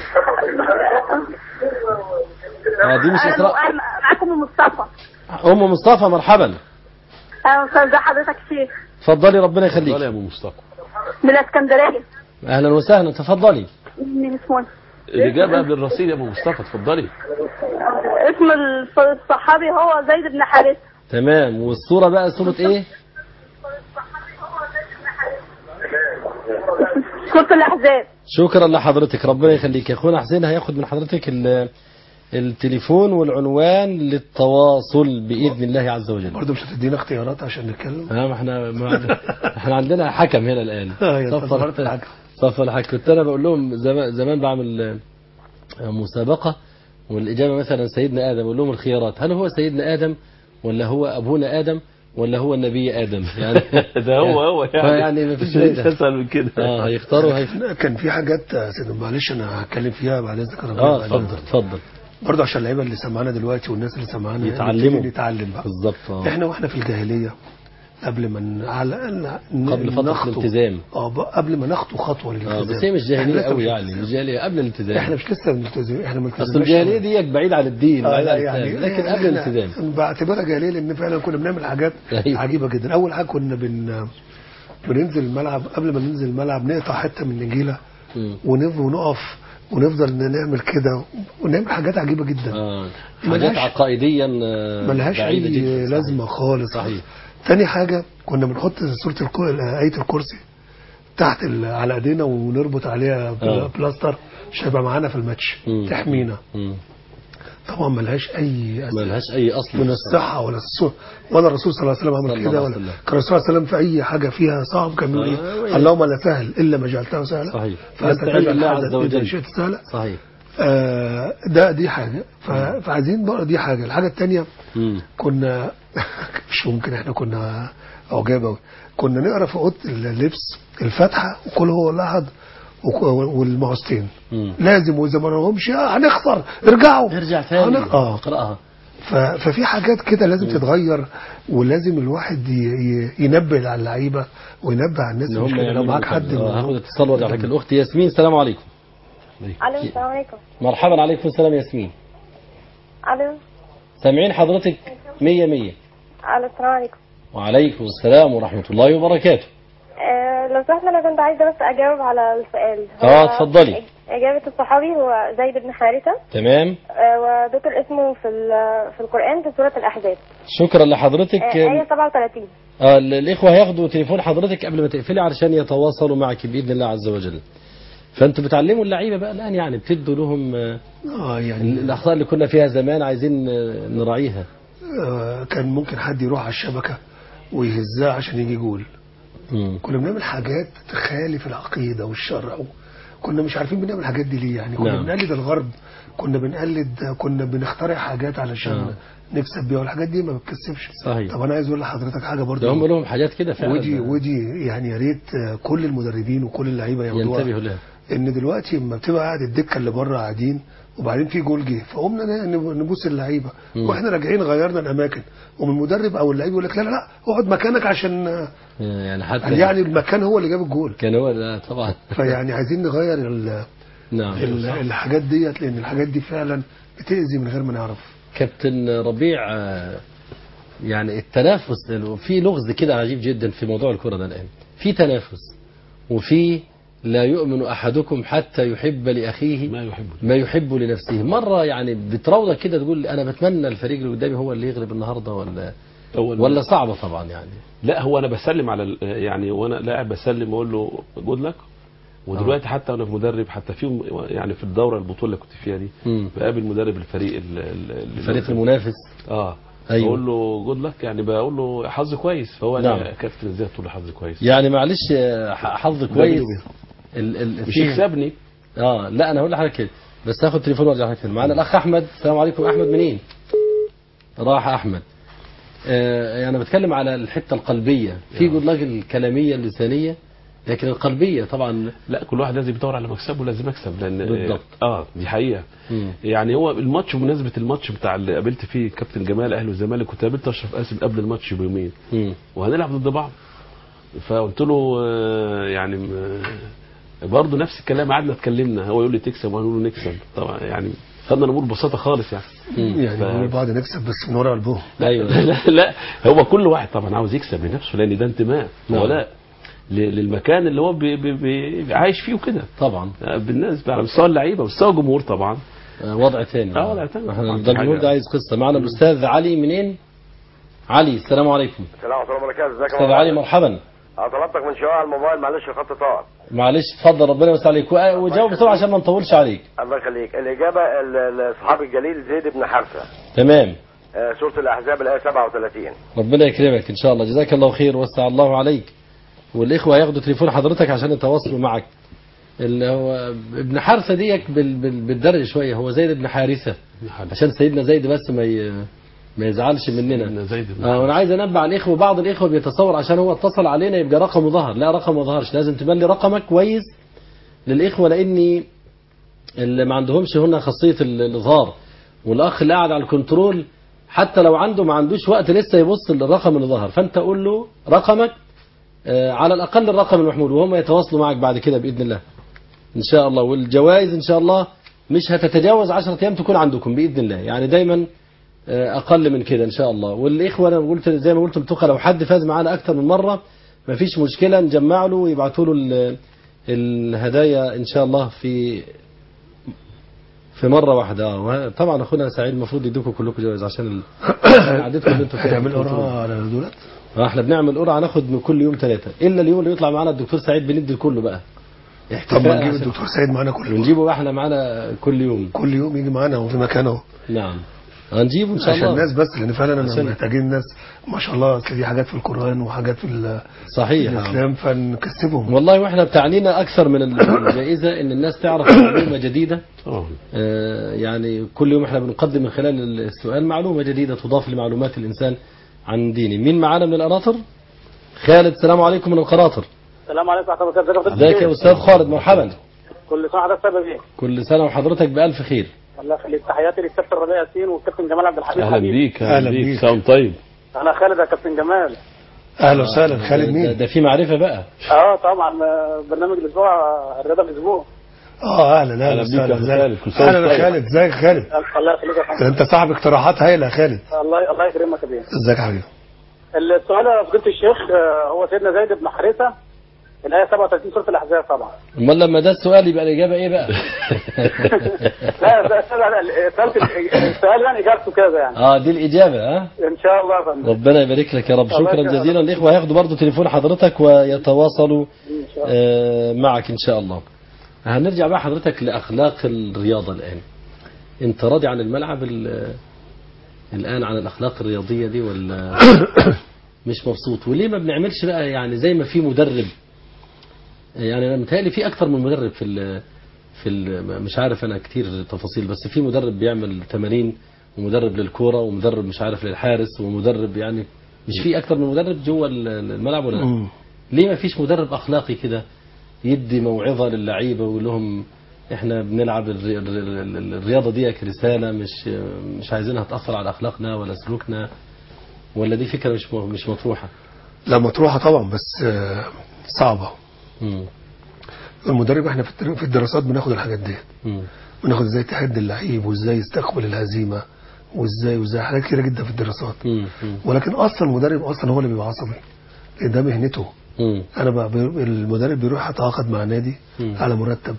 S1: اه دي مش
S11: انا
S1: اسراء
S11: أنا معاكم مصطفى
S1: ام مصطفى مرحبا
S11: انا استاذ حضرتك شيخ
S1: اتفضلي ربنا
S2: اتفضل
S1: يخليك
S2: يا ابو مصطفى
S11: من اسكندريه
S1: اهلا وسهلا تفضلي
S11: من اسمه
S2: الاجابه قبل الرصيد يا ابو مصطفى اتفضلي
S11: اسم الص- الصحابي هو زيد بن حارثه
S1: تمام والصوره بقى صوره ايه
S11: سوره الاحزاب
S1: شكرا لحضرتك ربنا يخليك يا اخونا حسين هياخد من حضرتك ال- التليفون والعنوان للتواصل باذن الله عز وجل
S3: برضه مش هتدينا اختيارات عشان نتكلم
S1: اه ما احنا ما احنا عندنا حكم هنا الان
S3: اه يا
S1: صفر
S3: تصورت الحكم
S1: صفر الحكم كنت انا بقول لهم زمان زمان بعمل آه، مسابقه والاجابه مثلا سيدنا ادم اقول لهم الخيارات هل هو سيدنا ادم ولا هو ابونا ادم ولا هو النبي ادم يعني
S2: ده هو هو يعني
S1: يعني ما فيش
S2: مش
S1: فايدة.
S2: اسهل من كده
S1: اه هيختاروا هيف...
S3: كان في حاجات آه، سيدنا معلش انا هتكلم فيها بعد اذنك يا ربيع.
S1: اه
S3: بعد
S1: اتفضل
S3: إذنك.
S1: اتفضل
S3: برضه عشان اللعيبه اللي سمعانا دلوقتي والناس اللي سمعانا
S1: يتعلموا.
S3: نبتدي نتعلم بقى
S1: بالظبط اه
S3: احنا واحنا في الجاهليه قبل ما ن- على ن-
S1: قبل فتره
S3: نخطو-
S1: الالتزام
S3: اه بقى قبل ما نخطو خطوه
S1: اه
S3: للالتزام
S1: بس هي مش
S3: إحنا
S1: جاهليه
S3: لسه
S1: قوي
S3: مش
S1: يعني مش جاهليه قبل الالتزام
S3: احنا مش لسه بنلتزم احنا ما
S1: اصل
S3: التزمناش
S1: الجاهليه ديك بعيد عن الدين
S3: آه
S1: بعيد
S3: لا
S1: عن
S3: يعني
S1: الإسلام لكن
S3: إحنا
S1: قبل الالتزام
S3: بعتبرها جاهليه لان فعلا كنا بنعمل حاجات
S1: أيوة.
S3: عجيبه جدا اول حاجه كنا بن بننزل الملعب قبل ما ننزل الملعب نقطع حته من النجيله
S1: مم.
S3: ونف ونقف ونفضل نعمل كده ونعمل حاجات عجيبه جدا
S1: اه
S3: ملهاش-
S1: حاجات عقائديا آه،
S3: ملهاش
S1: بعيدة
S3: اي
S1: جدا.
S3: لازمه خالص
S1: صحيح
S3: تاني حاجه كنا بنحط سوره الكو... ايه الكرسي تحت ال... على ايدينا ونربط عليها بل-
S1: آه.
S3: بلاستر عشان يبقى معانا في الماتش
S1: مم.
S3: تحمينا
S1: مم.
S3: طبعا ملهاش اي أساس
S1: ملهاش اي اصل
S3: من الصحه ولا السوء ولا الرسول صلى الله عليه وسلم
S1: صلى
S3: عمل
S1: الله
S3: كده
S1: عليه
S3: ولا
S1: وسلم.
S3: كان الرسول صلى الله عليه وسلم في اي حاجه فيها صعب كان بيقول
S1: آه،
S3: ايه
S1: وإيه؟
S3: اللهم لا سهل الا ما جعلته سهلا
S1: صحيح
S3: فانت
S1: نستعين
S3: تجعل
S1: بالله
S3: الحزن
S1: عز
S3: اذا
S1: وجل
S3: شئت سهلا
S1: صحيح
S3: آه ده دي حاجه ف... فعايزين بقى دي حاجه الحاجه الثانيه
S1: مم.
S3: كنا مش ممكن احنا كنا عجاب أوي كنا نقرا في اوضه اللبس الفاتحه وكل هو الله احد وك- والمعوذتين
S1: مم.
S3: لازم واذا ما نقومش آه هنخسر ارجعوا
S1: ارجع ثاني
S3: هنخ- اه
S1: اقراها
S3: ف- ففي حاجات كده لازم تتغير ولازم الواحد ي- ي- ينبه على اللعيبه وينبه على الناس
S1: ان
S3: مش
S1: هم
S3: كده لو
S1: يعملوا
S3: معاك
S1: كده.
S3: حد
S1: آه،
S3: من-
S1: هاخد اتصال وارجع لك الاخت ياسمين السلام عليكم
S12: الو السلام عليكم
S1: مرحبا عليكم السلام ياسمين
S12: الو
S1: سامعين حضرتك مية مية
S12: الو السلام عليكم
S1: وعليكم السلام ورحمة الله وبركاته
S12: آه لو سمحت انا كنت عايزه بس اجاوب على السؤال
S1: اه،
S12: هو
S1: اتفضلي.
S12: اجابه الصحابي هو زيد بن حارثه
S1: تمام
S12: آه وذكر اسمه في ال- في القران في سوره الاحزاب
S1: شكرا لحضرتك
S12: آه ايه 37
S1: آه ال- الإخوة هياخدوا تليفون حضرتك قبل ما تقفلي علشان يتواصلوا معك بإذن الله عز وجل فأنتوا بتعلموا اللعيبة بقى الآن يعني بتدوا لهم آه،
S3: اه يعني
S1: الأخطاء اللي كنا فيها زمان عايزين آه، نراعيها
S3: آه كان ممكن حد يروح على الشبكه ويهزها عشان يجي جول
S1: مم.
S3: كنا بنعمل حاجات تخالف العقيده والشرع كنا مش عارفين بنعمل الحاجات دي ليه يعني كنا
S1: نعم.
S3: بنقلد الغرب كنا بنقلد كنا بنخترع حاجات علشان
S1: نعم.
S3: نكسب بيها والحاجات دي ما بتكسبش
S1: صحيح
S3: طب انا عايز اقول لحضرتك حاجه
S1: ده
S3: برضه
S1: هم لهم حاجات كده فعلا
S3: ودي ودي يعني يا ريت آه، كل المدربين وكل اللعيبه ياخدوها
S1: ينتبهوا لها
S3: ان دلوقتي لما بتبقى قاعد الدكه اللي بره قاعدين وبعدين في جول جه فقمنا ن- ن- نبوس اللعيبه
S1: مم.
S3: واحنا راجعين غيرنا الاماكن ومن المدرب او اللعيب يقول لك لا لا لا اقعد مكانك عشان آه،
S1: آه، يعني حتى
S3: قال يعني المكان هو اللي جاب الجول
S1: كان هو لا طبعا
S3: فيعني عايزين نغير ال-
S1: نعم
S3: ال- الحاجات ديت لان الحاجات دي فعلا بتاذي من غير ما نعرف
S1: كابتن ربيع آه، يعني التنافس في لغز كده عجيب جدا في موضوع الكرة ده الآن في تنافس وفي لا يؤمن أحدكم حتى يحب لأخيه
S2: ما يحب
S1: ما يحب لنفسه مرة يعني بتروضك كده تقول أنا بتمنى الفريق اللي قدامي هو اللي يغلب النهاردة ولا
S2: أول
S1: ولا صعبة طبعا يعني
S2: لا هو انا بسلم على ال- يعني وانا لاعب بسلم واقول له جود لك ودلوقتي حتى وانا في مدرب حتى في يعني في الدوره البطوله اللي كنت فيها دي
S1: مم.
S2: بقابل مدرب الفريق ال- ال- ال-
S1: الفريق المنافس
S2: اه
S1: أيوة.
S2: بقول له جود لك يعني بقول له حظ كويس فهو
S1: نعم.
S2: نعم. كابتن ازاي تقول له حظ كويس
S1: يعني معلش آه، حظ كويس ال ال
S2: مش
S1: فيه-
S2: يكسبني
S1: اه لا انا هقول لحضرتك كده بس هاخد تليفون وارجع لك تاني معانا الاخ احمد السلام عليكم احمد منين راح احمد آه انا بتكلم على الحته القلبيه في جود لاج الكلاميه اللسانيه لكن القلبيه طبعا
S2: لا كل واحد لازم يدور على مكسبه لازم اكسب لان
S1: بالضبط.
S2: اه دي حقيقه
S1: مم.
S2: يعني هو الماتش بمناسبه الماتش بتاع اللي قابلت فيه كابتن جمال اهلي والزمالك كنت قابلت اشرف قاسم قبل الماتش بيومين
S1: مم.
S2: وهنلعب ضد بعض فقلت له آه، يعني آه، برضه نفس الكلام قعدنا اتكلمنا هو يقول لي تكسب وانا اقول له نكسب طبعا يعني خدنا الامور ببساطه خالص يعني
S3: يعني
S2: ف-
S3: نقول بعض نكسب بس من ورا قلبهم
S1: ايوه
S2: لا لا هو كل واحد طبعا عاوز يكسب لنفسه لان ده انتماء
S1: نعم.
S2: هو لا ل- للمكان اللي هو بي بي بي عايش فيه وكده
S1: طبعا
S2: بالنسبه على مستوى اللعيبه مستوى الجمهور طبعا
S1: آه وضع ثاني
S2: اه وضع تاني
S1: احنا
S2: طبعاً.
S1: ده الجمهور ده عايز قصه معنا الاستاذ علي منين علي السلام عليكم
S13: السلام ورحمه الله وبركاته ازيك يا
S1: استاذ
S13: مولانا؟
S1: علي مرحبا
S13: اه طلبتك من شويه على الموبايل معلش الخط طار
S1: معلش اتفضل ربنا يوسع عليك و- وجاوب بسرعه عشان ما نطولش عليك
S13: الله يخليك الاجابه ال- ال- الصحابي الجليل زيد بن حارثه
S1: تمام
S13: آه، سوره الاحزاب الايه 37
S1: ربنا يكرمك ان شاء الله جزاك الله خير وسع الله عليك والاخوه هياخدوا تليفون حضرتك عشان يتواصلوا معك اللي هو ابن حارثه ديك بال- بال- بالدرج شويه هو زيد بن حارثه عشان سيدنا زيد بس ما ي... ما يزعلش مننا
S2: زيد بن
S1: اه وانا عايز انبه على الاخوه بعض الاخوه بيتصور عشان هو اتصل علينا يبقى رقمه ظهر لا رقم ما ظهرش لازم تملي رقمك كويس للاخوه لاني اللي ما عندهمش هنا خاصيه ال- الاظهار والاخ اللي قاعد على الكنترول حتى لو عنده ما عندوش وقت لسه يبص للرقم اللي ظهر فانت قول له رقمك آه، على الاقل الرقم المحمول وهم يتواصلوا معك بعد كده باذن الله ان شاء الله والجوائز ان شاء الله مش هتتجاوز 10 ايام تكون عندكم باذن الله يعني دايما آه، اقل من كده ان شاء الله والاخوه انا قلت زي ما قلت لتوخى لو حد فاز معانا اكتر من مره مفيش مشكله نجمع له ويبعتوا له ال- الهدايا ان شاء الله في في مره واحده اه وه- طبعا اخونا سعيد المفروض يدوكم كلكم جوائز عشان ال- قعدتكم اللي انتوا فيها
S3: هتعمل
S1: في الكنترول.
S3: قرعه على دولت
S1: اه احنا بنعمل قرعه ناخد من كل يوم ثلاثه الا اليوم اللي يطلع معانا الدكتور سعيد بندي كله بقى
S3: طب
S1: احتفاء
S3: ما نجيب
S1: عشان-
S3: الدكتور سعيد معانا كل يوم
S1: ونجيبه بقى احنا معانا كل يوم
S3: كل يوم يجي معانا وفي مكانه
S1: نعم هنجيبه ان شاء
S3: عشان
S1: الله
S3: الناس بس لان فعلا انا
S1: عشان-
S3: محتاجين ناس ما شاء الله اصل دي حاجات في القران وحاجات في ال-
S1: صحيح
S3: في الاسلام فنكسبهم
S1: والله واحنا بتعنينا اكثر من الجائزه ان الناس تعرف معلومه جديده
S2: اه
S1: آه، يعني كل يوم احنا بنقدم من خلال السؤال معلومه جديده تضاف لمعلومات الانسان عن دينه مين معانا من القناطر خالد السلام عليكم من القناطر
S14: السلام عليكم ورحمه الله وبركاته
S1: ازيك يا استاذ خالد مرحبا
S14: كل سنه وحضرتك طيب ايه
S1: كل سنه وحضرتك بالف خير
S14: الله يخليك تحياتي للكابتن ربيع ياسين والكابتن جمال عبد الحميد
S2: اهلا
S14: حبيبي.
S2: بيك اهلا
S3: أهلا
S2: بيك
S3: بيك.
S2: سلام طيب
S14: انا خالد يا كابتن جمال
S3: اهلا وسهلا خالد
S1: ده,
S3: مين
S1: ده في معرفه بقى
S14: اه طبعا آه، برنامج الاسبوع آه، الرضا الاسبوع
S3: اه اهلا
S2: أهلا
S3: اهلا
S2: بيك يا
S3: وسهلا
S2: أخو
S3: ازيك؟
S2: خالد، كل سنة وأنت
S3: اهلا يا
S2: طيب.
S3: خالد ازيك يا خالد
S14: الله يخليك يا فندم
S3: ده انت صاحب اقتراحات هايله يا خالد
S14: الله الله يكرمك يا بيه
S3: ازيك يا حبيبي
S14: السؤال يا فضيله الشيخ آه، هو سيدنا زيد بن حارثه الايه 37 سوره الاحزاب طبعا
S1: امال لما ده السؤال يبقى الاجابه ايه بقى
S14: لا ده السؤال السؤال- السؤال يعني اجابته كده يعني
S1: اه دي الاجابه ها
S14: ان شاء الله يا فندم
S1: ربنا يبارك لك يا رب
S14: الله
S1: شكرا
S14: يكرمك.
S1: جزيلا الاخوه هياخدوا برضو تليفون حضرتك ويتواصلوا آه، معك ان شاء الله هنرجع بقى حضرتك لاخلاق الرياضه الان انت راضي عن الملعب ال- الان عن الاخلاق الرياضيه دي ولا مش مبسوط وليه ما بنعملش بقى يعني زي ما في مدرب يعني انا متهيألي في اكتر من مدرب في ال في ال مش عارف انا كتير تفاصيل بس في مدرب بيعمل تمارين ومدرب للكوره ومدرب مش عارف للحارس ومدرب يعني مش في اكتر من مدرب جوه ال- الملعب ولا لا؟
S3: مم.
S1: ليه ما فيش مدرب اخلاقي كده يدي موعظه للعيبه ويقول لهم احنا بنلعب الري- الري- الري- الرياضه دي رساله مش مش عايزينها تاثر على اخلاقنا ولا سلوكنا ولا دي فكره مش م- مش مطروحه
S3: لا مطروحه طبعا بس آه، صعبه
S1: مم.
S3: المدرب احنا في الدر- في الدراسات بناخد الحاجات دي
S1: مم.
S3: بناخد ازاي تحد اللعيب وازاي يستقبل الهزيمه وازاي وازاي حاجات كتيره جدا في الدراسات
S1: مم. مم.
S3: ولكن اصلا المدرب اصلا هو اللي بيبقى عصبي لان ده مهنته
S1: مم.
S3: انا بقى بي- المدرب بيروح يتعاقد مع نادي
S1: مم.
S3: على مرتب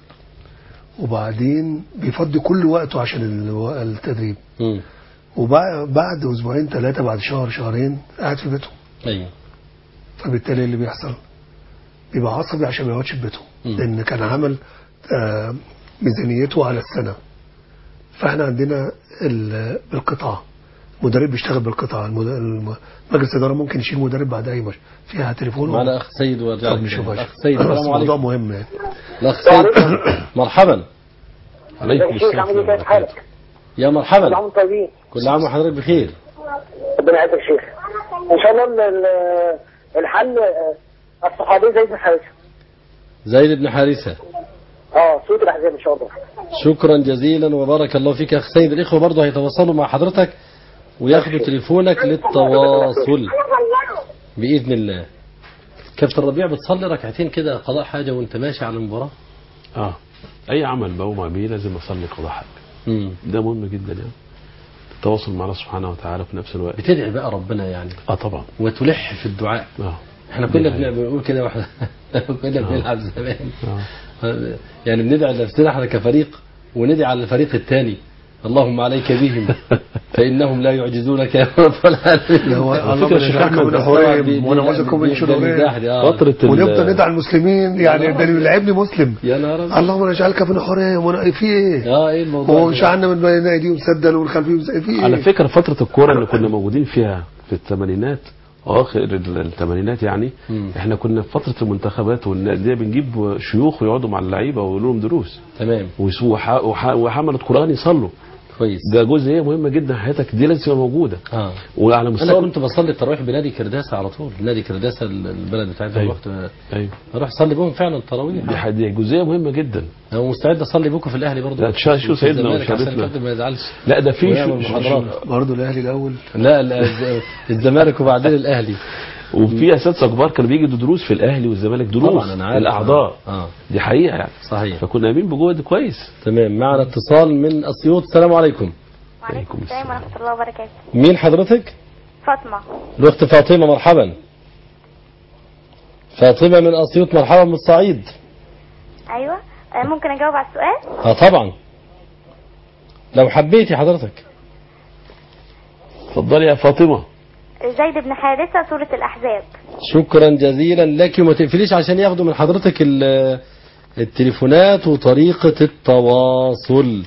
S3: وبعدين بيفضي كل وقته عشان الو- التدريب
S1: مم.
S3: وبعد اسبوعين ثلاثه بعد شهر شهرين قاعد في بيته
S1: ايوه
S3: فبالتالي اللي بيحصل بيبقى عصبي عشان ما يقعدش في بيته
S1: مم.
S3: لان كان عمل آه، ميزانيته على السنه فاحنا عندنا ال- بالقطعه مدرب بيشتغل بالقطعه المد- الم- مجلس الاداره ممكن يشيل مدرب بعد اي مش فيها تليفون
S1: معنا اخ سيد وارجع
S3: طب
S1: لك
S3: نشوف
S1: تاني.
S3: يا
S1: اخ
S3: شيخ.
S1: سيد
S3: بس
S1: السلام
S3: موضوع
S1: عليكم
S3: مهم يعني
S1: الاخ سيد مرحبا
S2: عليكم
S14: الشيخ عامل ايه كيف حالك؟
S1: يا
S14: كل
S1: مرحبا
S14: عام وانتم طيبين
S1: كل عام وحضرتك بخير
S14: ربنا يعزك يا شيخ ان شاء الله ال- ال- الحل آه، الصحابي زيد بن حارثه
S1: زيد بن حارثه
S14: اه سوره الاحزاب ان شاء الله
S1: شكرا جزيلا وبارك الله فيك يا اخ سيد الاخوه برضه هيتواصلوا مع حضرتك وياخدوا تليفونك للتواصل باذن الله كابتن ربيع بتصلي ركعتين كده قضاء حاجه وانت ماشي على المباراه
S2: اه اي عمل بقوم بيه لازم اصلي قضاء حاجه
S1: مم.
S2: ده مهم جدا يعني التواصل مع الله سبحانه وتعالى في نفس الوقت
S1: بتدعي بقى ربنا يعني
S2: اه طبعا
S1: وتلح في الدعاء
S2: اه
S1: احنا كنا بن- بنقول كده واحنا كنا بنلعب زمان
S2: اه
S1: يعني بندعي لنفسنا احنا كفريق وندعي على الفريق الثاني اللهم عليك بهم فإنهم لا يعجزونك يا رب العالمين
S3: هو
S1: على
S3: اللهم
S1: فكرة الشيخ
S3: نجعلك
S1: أحمد
S3: من
S1: ده
S3: حريم
S1: بي-
S3: ونعوذكم
S1: بي-
S3: من شرورهم
S1: بيمدح لي، آه.
S3: ونفضل ندعي المسلمين يعني ده اللي بيلعبني مسلم
S1: يا نهار أبيض.
S3: اللهم نجعلك من حريم ون- في ايه؟
S1: اه ايه الموضوع ده؟
S3: وجعلنا من بين ايديهم سدا ومن خلفهم سدا في
S2: على
S3: ايه؟
S2: فكرة فترة الكورة اللي كنا موجودين فيها في الثمانينات اواخر ال- الثمانينات يعني
S1: مم.
S2: احنا كنا في فترة المنتخبات والأندية بنجيب شيوخ ويقعدوا مع اللعيبة ويقولوا لهم دروس
S1: تمام
S2: ويس- وح- وح- وحملة قرآن يصلوا
S1: كويس
S2: ده جزئية مهمة جدا في حياتك دي لازم تبقى موجودة
S1: اه
S2: وعلى
S1: انا
S2: مستوى
S1: كنت بصلي التراويح بنادي كرداسه على طول نادي كرداسه ال- البلد بتاعتنا
S2: أيوة.
S1: الوقت
S2: ايوه
S1: اروح اصلي بهم فعلا التراويح
S2: دي ح- دي جزئية مهمة جدا
S1: انا مستعد اصلي بكم في الاهلي برضه
S2: لا، تشا- شو
S1: في
S2: سيدنا
S1: الزمالك عشان
S2: وشرفنا.
S1: الكابتن ما يزعلش
S2: لا ده في
S1: ويعمل
S2: شو-
S1: محاضرات
S3: برضه الاهلي الاول
S1: لا لا، الز- الزمالك وبعدين الاهلي
S2: وفي اساتذه كبار كانوا بيجوا دروس في الاهلي والزمالك دروس
S1: طبعا انا عارف
S2: الاعضاء
S1: اه
S2: دي حقيقه يعني
S1: صحيح
S2: فكنا قايمين بجهد كويس
S1: تمام معنا اتصال من اسيوط السلام عليكم
S12: وعليكم السلام ورحمة الله وبركاته
S1: مين حضرتك
S12: فاطمة
S1: الاخت فاطمه مرحبا فاطمه من اسيوط مرحبا من الصعيد
S12: أيوة آه، ممكن أجاوب على السؤال
S1: اه طبعا لو حبيتي حضرتك
S2: اتفضلي يا فاطمه
S12: زيد بن حارثة سورة الأحزاب
S1: شكرا جزيلا لك وما تقفليش عشان ياخدوا من حضرتك ال- التليفونات وطريقة التواصل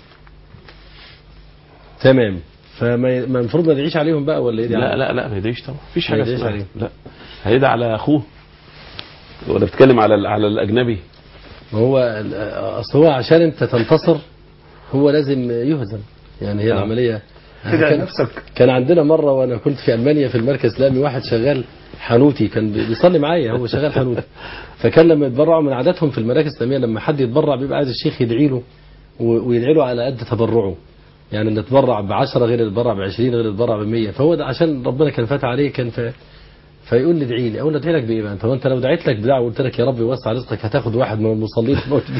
S1: تمام فما ما المفروض ما ندعيش عليهم بقى ولا ايه دي
S2: لا لا لا ما يدعيش طبعا مفيش
S1: ما
S2: حاجه
S1: يدعيش
S2: اسمها
S1: عليه.
S2: لا هيدعي على اخوه ولا بتتكلم على ال- على الاجنبي
S1: ما هو ال- اصل هو عشان انت تنتصر هو لازم يهزم يعني هي
S2: آه.
S1: العملية
S3: تدعي
S1: كان,
S3: نفسك
S1: كان عندنا مرة وانا كنت في المانيا في المركز الاسلامي واحد شغال حنوتي كان بي- بيصلي معايا هو شغال حنوتي فكان لما يتبرعوا من عاداتهم في المراكز الاسلاميه لما حد يتبرع بيبقى عايز الشيخ يدعي له و- ويدعي له على قد تبرعه يعني اللي يتبرع ب 10 غير اللي يتبرع ب 20 غير اللي يتبرع ب 100 فهو ده عشان ربنا كان فاتح عليه كان ف... فيقول لي ادعي لي اقول له ادعي لك بايه بقى انت هو انت لو دعيت لك بدعوه وقلت لك يا رب يوسع رزقك هتاخد واحد من المصلين الموجودين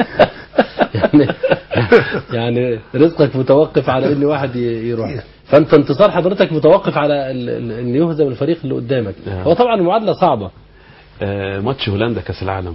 S1: يعني يعني رزقك متوقف على ان واحد ي- يروح فانت انتصار حضرتك متوقف على ال- ال- ان يهزم الفريق اللي قدامك هو طبعا المعادله صعبه
S2: آه ماتش هولندا كاس العالم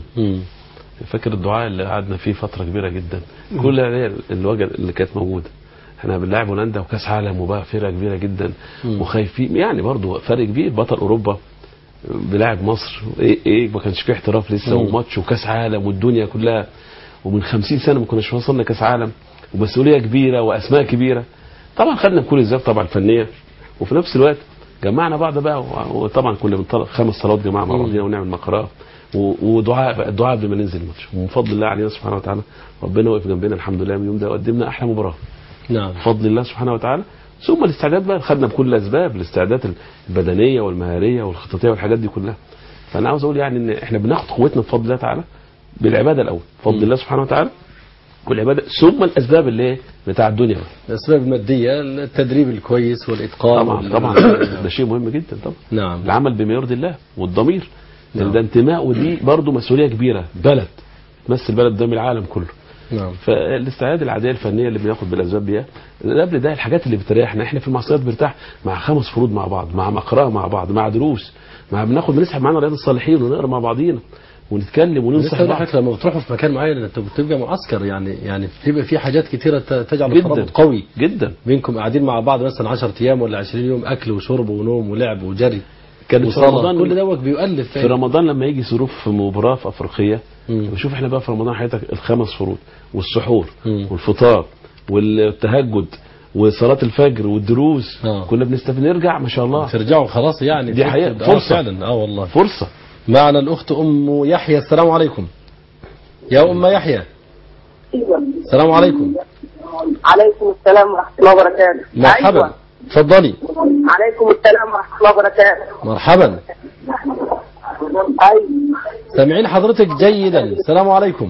S2: فاكر الدعاء اللي قعدنا فيه فتره كبيره جدا كل العيال الوجه اللي كانت موجوده احنا بنلعب هولندا وكاس عالم وبقى فرقه كبيره جدا
S1: مم.
S2: وخايفين يعني برضو فرق كبير بطل اوروبا بيلعب مصر ايه ايه ما كانش فيه احتراف لسه
S1: مم.
S2: وماتش وكاس عالم والدنيا كلها ومن 50 سنه ما كناش وصلنا كاس عالم ومسؤوليه كبيره واسماء كبيره طبعا خدنا بكل الزاويه طبعا الفنيه وفي نفس الوقت جمعنا بعض بقى و- وطبعا كنا بنطلع خمس صلوات جماعه مع
S1: مم.
S2: بعضينا ونعمل مقرات و- ودعاء بقى الدعاء قبل ما ننزل الماتش ومن فضل الله علينا سبحانه وتعالى ربنا وقف جنبنا الحمد لله من اليوم ده وقدمنا احلى مباراه
S1: نعم
S2: بفضل الله سبحانه وتعالى ثم الاستعداد بقى خدنا بكل الاسباب الاستعدادات البدنيه والمهاريه والخططيه والحاجات دي كلها فانا عاوز اقول يعني ان احنا بناخد قوتنا بفضل الله تعالى بالعباده الاول بفضل الله سبحانه وتعالى والعباده ثم الاسباب اللي هي بتاع الدنيا بقى
S1: الاسباب الماديه التدريب الكويس والاتقان
S2: طبعا
S1: وال-
S2: طبعا ده شيء مهم جدا طبعا
S1: نعم
S2: العمل بما يرضي الله والضمير لان
S1: نعم.
S2: ده انتماء ودي برضه مسؤوليه كبيره بلد تمثل بلد قدام العالم كله
S1: نعم
S2: فالاستعداد العاديه الفنيه اللي بناخد بالاسباب دي قبل ده الحاجات اللي بتريحنا احنا في المعصيات بنرتاح مع خمس فروض مع بعض مع مقرأة مع بعض مع دروس مع بناخد بنسحب معانا رياض الصالحين ونقرا مع بعضينا ونتكلم وننصح
S1: لسه
S2: بعض
S1: فكرة لما بتروحوا في مكان معين انت بتبقى معسكر يعني يعني بتبقى في حاجات كتيره ت- تجعل
S2: جداً.
S1: الترابط قوي
S2: جدا
S1: بينكم قاعدين مع بعض مثلا 10 ايام ولا 20 يوم اكل وشرب ونوم ولعب وجري
S2: كان في
S1: وصلاة
S2: رمضان
S1: كل دوت بيؤلف
S2: في رمضان لما يجي ظروف في مباراه في افريقيه بشوف احنا بقى في رمضان حياتك الخمس فروض والسحور والفطار والتهجد وصلاه الفجر والدروس
S1: آه.
S2: كنا بنستفيد نرجع ما شاء الله
S1: ترجعوا خلاص يعني
S2: دي حقيقة.
S1: آه،
S2: فرصة.
S1: فعلا اه والله
S2: فرصه
S1: معنا الاخت ام يحيى السلام عليكم يا ام يحيى السلام عليكم
S14: عليكم السلام ورحمة الله وبركاته
S1: مرحبا
S14: أيوة.
S1: اتفضلي
S14: عليكم السلام ورحمة الله وبركاته
S1: مرحبا
S14: أيوة
S1: سامعين حضرتك جيدا السلام عليكم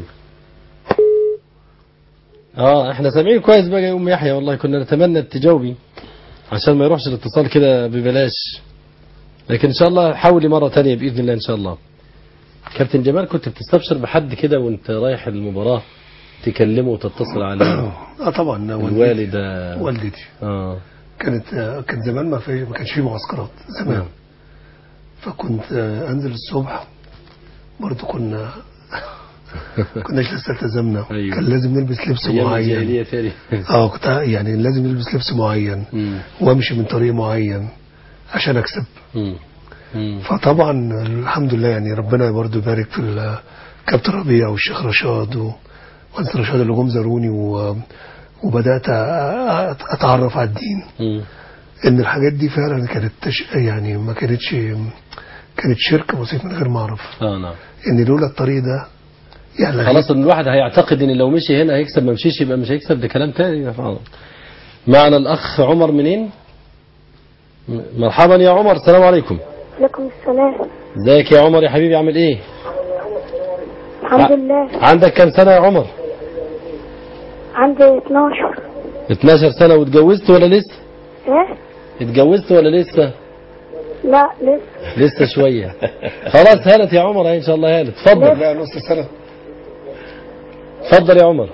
S1: اه احنا سامعين كويس بقى يا ام يحيى والله كنا نتمنى تجاوبي عشان ما يروحش الاتصال كده ببلاش لكن ان شاء الله حاولي مره تانية باذن الله ان شاء الله كابتن جمال كنت بتستبشر بحد كده وانت رايح المباراه تكلمه وتتصل عليه
S3: اه طبعا والدتي
S1: الوالده
S3: والدتي
S1: اه
S3: كانت آه، كان زمان ما في ما كانش فيه معسكرات زمان
S1: نعم.
S3: فكنت آه، انزل الصبح برضه كنا كناش لسه التزمنا
S1: أيوة.
S3: كان لازم نلبس لبس
S1: أيام
S3: معين
S1: الجاهلية تاني
S3: اه كنت يعني لازم نلبس لبس معين
S1: مم.
S3: وامشي من طريق معين عشان اكسب
S1: مم. مم.
S3: فطبعا الحمد لله يعني ربنا برضو يبارك في ال- كابتن ربيع والشيخ رشاد و- وانس رشاد اللي جم زاروني و- وبدات أ- اتعرف على الدين
S1: مم.
S3: ان الحاجات دي فعلا كانت تش... يعني ما كانتش كانت شرك بسيط من غير ما اعرف
S1: اه نعم
S3: ان لولا الطريق ده يعني
S1: خلاص ان الواحد هيعتقد ان لو مشي هنا هيكسب ما مشيش يبقى مش هيكسب ده كلام تاني فعلا. معنا الاخ عمر منين م- مرحبا يا عمر السلام عليكم
S11: عليكم السلام
S1: ازيك يا عمر يا حبيبي عامل ايه
S11: الحمد لله
S1: عندك كام سنه يا عمر
S11: عندي 12
S1: 12 سنه واتجوزت ولا لسه
S11: ايه
S1: اتجوزت ولا لسه
S11: لا لسه
S1: لسه شويه خلاص هانت يا عمر هاي ان شاء الله هانت اتفضل
S3: لا نص سنه
S1: اتفضل يا عمر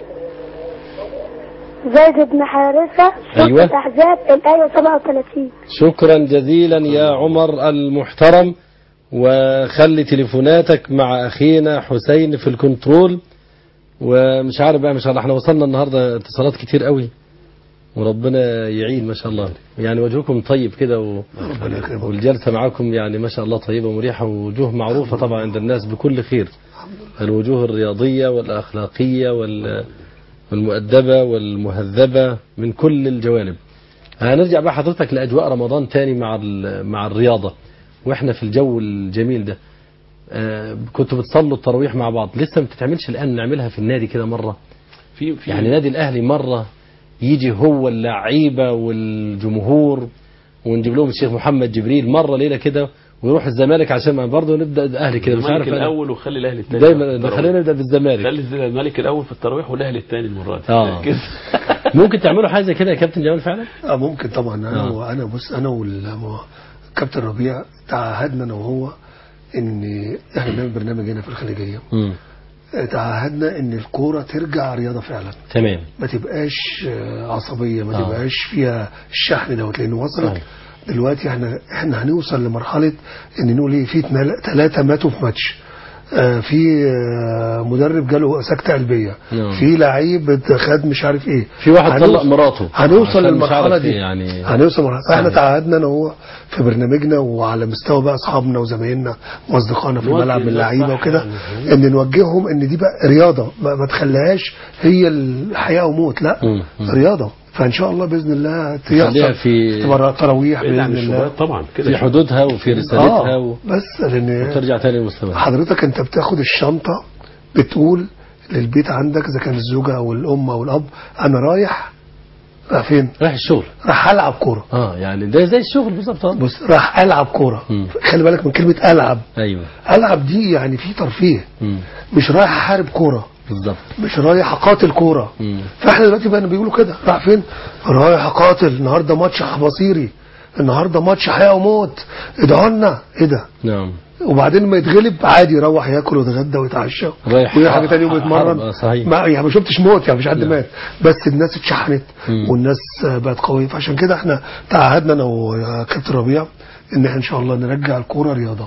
S11: زيد بن حارثة سورة
S1: أيوة.
S11: الأحزاب الآية 37
S1: شكرا جزيلا يا عمر المحترم وخلي تليفوناتك مع اخينا حسين في الكنترول ومش عارف بقى ما شاء الله احنا وصلنا النهارده اتصالات كتير قوي وربنا يعين ما شاء الله يعني وجهكم طيب كده و... والجلسه معاكم يعني ما شاء الله طيبه ومريحه ووجوه معروفه طبعا عند الناس بكل خير الوجوه الرياضيه والاخلاقيه وال... والمؤدبه والمهذبه من كل الجوانب هنرجع بقى حضرتك لاجواء رمضان تاني مع ال- مع الرياضه واحنا في الجو الجميل ده آه، كنتوا بتصلوا التراويح مع بعض لسه ما بتتعملش الان نعملها في النادي كده مره
S2: في في
S1: يعني نادي الاهلي مره يجي هو اللعيبه والجمهور ونجيب لهم الشيخ محمد جبريل مره ليله كده ويروح الزمالك عشان ما برضه نبدا الاهلي كده مش
S2: الزمالك
S1: عارف أنا.
S2: الاول وخلي الاهلي الثاني
S1: دايما خلينا نبدا بالزمالك
S2: خلي الزمالك الاول في التراويح والاهلي الثاني المره دي
S1: اه
S2: كده
S1: ممكن تعملوا حاجه زي كده يا كابتن جمال فعلا
S3: اه ممكن طبعا انا
S1: آه.
S3: وانا بص انا والكابتن ربيع تعهدنا انا وهو ان احنا بنعمل برنامج هنا في الخليجيه
S1: مم.
S3: تعهدنا ان الكوره ترجع رياضه فعلا
S1: تمام
S3: ما تبقاش آه، عصبيه ما
S1: آه.
S3: تبقاش فيها الشحن دوت لان وصلت
S1: صحيح.
S3: دلوقتي احنا احنا هنوصل لمرحله ان نقول ايه في ثلاثه ماتوا في ماتش آه، في آه، مدرب جاله سكته قلبيه
S1: نعم.
S3: في لعيب خد مش عارف ايه
S1: في واحد
S3: هنوصل-
S1: طلق مراته
S3: هنوصل
S1: عشان مش
S3: للمرحله
S1: عارف
S3: دي
S1: إيه يعني
S3: هنوصل للمرحله فاحنا
S1: صحيح.
S3: تعهدنا انا وهو في برنامجنا وعلى مستوى بقى اصحابنا وزمايلنا واصدقائنا في
S2: نوجه
S3: الملعب من
S2: ده
S3: اللعيبه
S2: صح
S3: وكده
S2: يعني.
S3: ان نوجههم ان دي بقى رياضه ما, ما تخليهاش هي الحياه وموت لا
S1: مم. مم.
S3: رياضه فان شاء الله باذن الله
S1: نخليها
S3: تيحصل
S1: في
S3: تبقى تراويح
S2: بعيد عن
S3: باذن الله
S2: الشبهات طبعا كده
S1: في حدودها وفي رسالتها و...
S3: بس لان
S1: وترجع تاني لمستواها
S3: حضرتك انت بتاخد الشنطه بتقول للبيت عندك اذا كان الزوجه او الام او الاب انا رايح رايح فين؟
S1: رايح الشغل
S3: راح العب كوره
S1: اه يعني ده زي الشغل بالظبط آه.
S3: بص راح العب كوره
S1: مم.
S3: خلي بالك من كلمه العب
S1: ايوه
S3: العب دي يعني في ترفيه
S1: مم.
S3: مش رايح احارب كوره
S1: بالظبط
S3: مش رايح اقاتل كوره
S1: مم.
S3: فاحنا دلوقتي بقى بيقولوا كده راح فين رايح اقاتل النهارده ماتش مصيري النهارده ماتش حياه وموت ادعوا لنا ايه ده
S1: نعم
S3: وبعدين ما يتغلب عادي يروح ياكل ويتغدى ويتعشى
S1: رايح
S3: ويجي حاجه تاني يوم
S1: حرب،
S3: يتمرن
S1: آه، صحيح.
S3: ما يعني ما شفتش موت يعني مفيش حد
S1: نعم.
S3: مات بس الناس اتشحنت
S1: مم.
S3: والناس آه، بقت قويه فعشان كده احنا تعهدنا انا وكابتن ربيع ان احنا ان شاء الله نرجع الكوره رياضه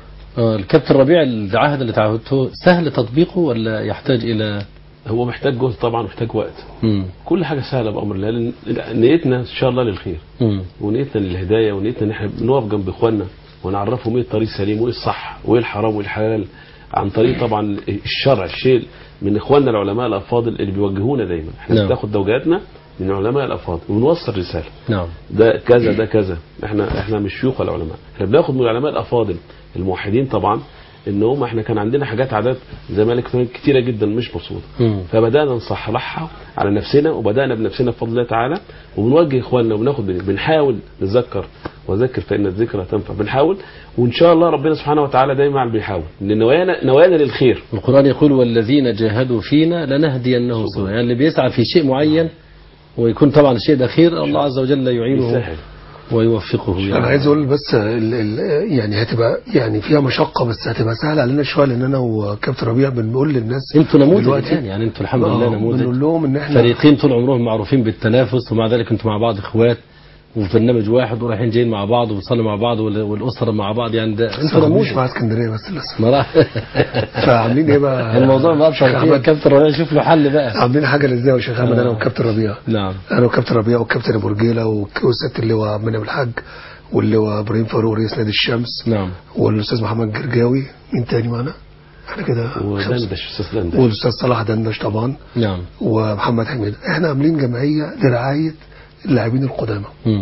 S1: آه الكابتن ربيع العهد اللي تعهدته سهل تطبيقه ولا يحتاج الى
S2: هو محتاج جهد طبعا محتاج وقت
S1: مم.
S2: كل حاجه سهله بامر الله لأن نيتنا ان شاء الله للخير
S1: مم.
S2: ونيتنا للهدايه ونيتنا ان احنا بنقف جنب اخواننا ونعرفهم ايه الطريق السليم وايه الصح وايه الحرام وايه الحلال عن طريق طبعا الشرع الشيء من اخواننا العلماء الافاضل اللي بيوجهونا دايما احنا
S1: نعم.
S2: بناخد توجيهاتنا من العلماء الافاضل ونوصل رساله
S1: نعم
S2: ده كذا ده كذا احنا احنا مش شيوخ ولا علماء احنا بناخد من العلماء الافاضل الموحدين طبعا ان هم احنا كان عندنا حاجات عادات زي ما قلت لك كتيره جدا مش مظبوطه
S1: مم.
S2: فبدانا نصححها على نفسنا وبدانا بنفسنا بفضل الله تعالى وبنوجه اخواننا وبناخد بنحاول نتذكر وذكر فان الذكرى تنفع بنحاول وان شاء الله ربنا سبحانه وتعالى دايما بيحاول ان نوايانا نوايانا للخير
S1: القرآن يقول والذين جاهدوا فينا لنهدينهم سبلا يعني اللي بيسعى في شيء معين ويكون طبعا الشيء ده خير الله عز وجل يعينه
S2: يسهل
S1: ويوفقه يعني.
S3: انا عايز اقول بس ال ال يعني هتبقى يعني فيها مشقه بس هتبقى سهله علينا شويه لان انا وكابتن ربيع بنقول للناس
S1: انتوا نموذج
S3: دلوقتي
S1: الان يعني انتوا الحمد
S3: آه،
S1: لله نموذج
S3: بنقول لهم ان احنا
S1: فريقين طول عمرهم معروفين بالتنافس ومع ذلك انتوا مع بعض اخوات وبرنامج واحد ورايحين جايين مع بعض وبنصلي مع بعض وال- والاسره مع بعض يعني ده انتوا
S3: مش
S1: نموذج
S3: مع اسكندريه بس لسه
S1: ما راح-
S3: فعاملين ايه بقى
S1: الموضوع بقى
S3: شيخ
S1: فيه
S3: أحمد؟
S1: كابتن ربيع يشوف له حل بقى
S3: عاملين حاجه للزاويه يا شيخ احمد انا
S1: آه.
S3: والكابتن ربيع
S1: نعم
S3: انا وكابتن ربيع والكابتن ابو رجيله وك- وسياده اللواء عبد المنعم الحاج واللواء ابراهيم فاروق رئيس نادي الشمس
S1: نعم
S3: والاستاذ محمد جرجاوي مين تاني معانا؟ احنا كده خمسة.
S2: ودندش استاذ دندش
S3: والاستاذ صلاح دندش طبعا
S1: نعم
S3: ومحمد حميد احنا عاملين جمعيه لرعايه اللاعبين القدامى
S1: مم.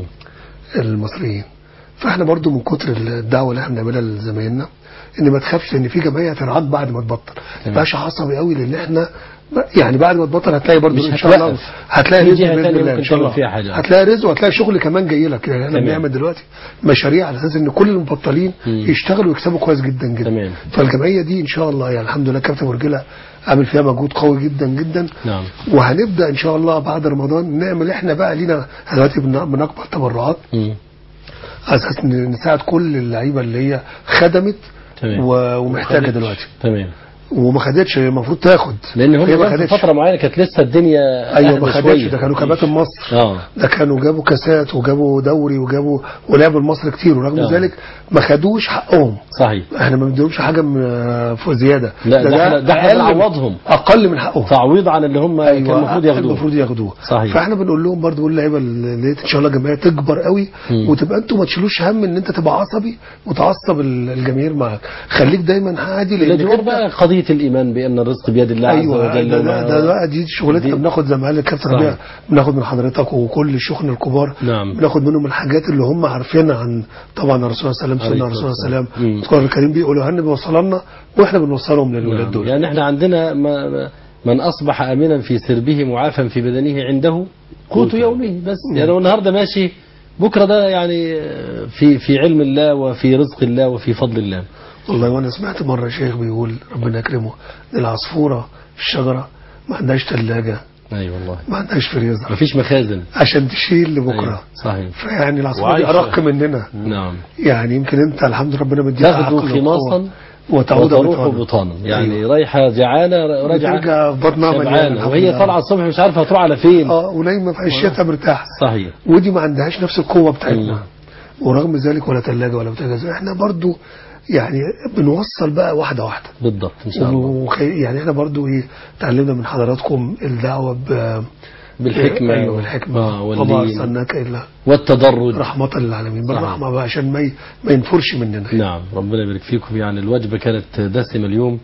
S3: المصريين فاحنا برضو من كتر الدعوه اللي احنا بنعملها لزمايلنا ان ما تخافش ان في جمعيه هترعاك بعد ما تبطل ما تبقاش عصبي قوي لان احنا يعني بعد ما تبطل هتلاقي برضو
S1: مش
S3: ان شاء الله
S1: هتوقف.
S3: هتلاقي
S1: في
S3: رزق
S1: جهة
S3: باذن
S1: تانية
S3: الله
S1: ممكن
S3: ان شاء الله
S1: تعمل فيها حاجة.
S3: هتلاقي رزق وهتلاقي شغل كمان جاي لك يعني احنا
S1: تمام.
S3: بنعمل دلوقتي مشاريع على اساس ان كل المبطلين يشتغلوا ويكسبوا كويس جدا جدا
S1: تمام
S3: فالجمعيه دي ان شاء الله يعني الحمد لله كابتن مرجله عامل فيها مجهود قوي جدا جدا
S1: نعم
S3: وهنبدا ان شاء الله بعد رمضان نعمل احنا بقى لينا إحنا دلوقتي بن- بنقبل تبرعات
S1: مم.
S3: على اساس إن نساعد كل اللعيبه اللي هي خدمت
S1: تمام
S3: و- ومحتاجه دلوقتي
S1: تمام
S3: وما خدتش هي المفروض تاخد
S1: لان هم
S3: هي ما
S1: كمان في
S3: خدتش
S1: فتره معينه كانت لسه الدنيا
S3: ايوه
S1: أهدى
S3: ما خدتش
S1: شوية.
S3: ده كانوا كباتن مصر
S1: اه
S3: ده كانوا جابوا كاسات وجابوا دوري وجابوا ولعبوا لمصر كتير ورغم
S1: آه.
S3: ذلك ما خدوش حقهم
S1: صحيح
S3: احنا ما بنديهمش حاجه من- فوق زياده
S1: لا ده احنا ده احنا
S3: أقل-
S1: بنعوضهم
S3: اقل من حقهم
S1: تعويض عن اللي هم كان المفروض ياخدوه
S3: المفروض ياخدوه
S1: صحيح
S3: فاحنا بنقول لهم برضو بنقول اللعيبه اللي ان شاء الله الجمعيه تكبر قوي
S1: مم.
S3: وتبقى انتوا ما تشيلوش هم ان انت تبقى عصبي وتعصب ال- الجماهير معاك خليك دايما عادي لان
S1: الجمهور
S3: أنت-
S1: بقى قضيه الايمان بان الرزق بيد الله عز
S3: ايوه
S1: وجل
S3: ده,
S1: وما-
S3: ده, ده بقى دي شغلتنا
S1: دي-
S3: بناخد زي ما قال الكابتن
S1: صحيح.
S3: ربيع بناخد من حضرتك وكل الشيوخنا الكبار
S1: نعم
S3: بناخد منهم الحاجات اللي هم عارفينها عن طبعا الرسول صلى الله عليه وسلم
S1: عليه
S3: سنه الرسول صلى الله عليه
S1: مم.
S3: وسلم القران الكريم بيقولوا لنا بيوصلوا لنا واحنا بنوصلهم للولاد
S1: نعم.
S3: دول
S1: يعني احنا عندنا ما ما- من اصبح امنا في سربه معافى في بدنه عنده قوت يومه بس يعني هو النهارده ماشي بكره ده يعني في في علم الله وفي رزق الله وفي فضل الله
S3: والله وانا سمعت مره شيخ بيقول ربنا يكرمه إن العصفوره في الشجره ما عندهاش ثلاجه
S1: اي والله
S3: ما عندهاش فريزر
S1: مفيش مخازن
S3: عشان تشيل لبكره
S1: أيوة، صحيح
S3: فيعني العصفوره دي
S1: وعايشة.
S3: ارق مننا
S1: نعم
S3: يعني يمكن انت الحمد لله ربنا مديك
S1: تغدو
S3: عقل
S1: خماصا
S3: وقوة وتعود
S1: وتروح
S3: بطانا.
S1: بطانا يعني
S3: أيوة.
S1: رايحه جعانه راجعه
S3: بترجع بطنها مليانة
S1: شبعانه
S3: الحمد
S1: وهي
S3: لله.
S1: طالعه الصبح مش عارفه هتروح على فين
S3: اه ونايمه في عشتها مرتاحه
S1: صحيح
S3: ودي ما عندهاش نفس القوه بتاعتنا
S1: مم.
S3: ورغم ذلك ولا ثلاجه ولا بوتاجاز احنا برضو يعني بنوصل بقى واحده واحده
S1: بالضبط ان شاء الله
S3: وخي- يعني احنا برضو ايه تعلمنا من حضراتكم الدعوه ب
S1: بالحكمة
S3: ايوه بالحكمه
S1: آه،
S3: وما
S1: واللين.
S3: ارسلناك الا
S1: والتدرج
S3: رحمه للعالمين
S1: صحيح.
S3: بالرحمه بقى عشان ما ي- ما ينفرش مننا
S1: نعم ربنا يبارك فيكم يعني الوجبة كانت دسمة اليوم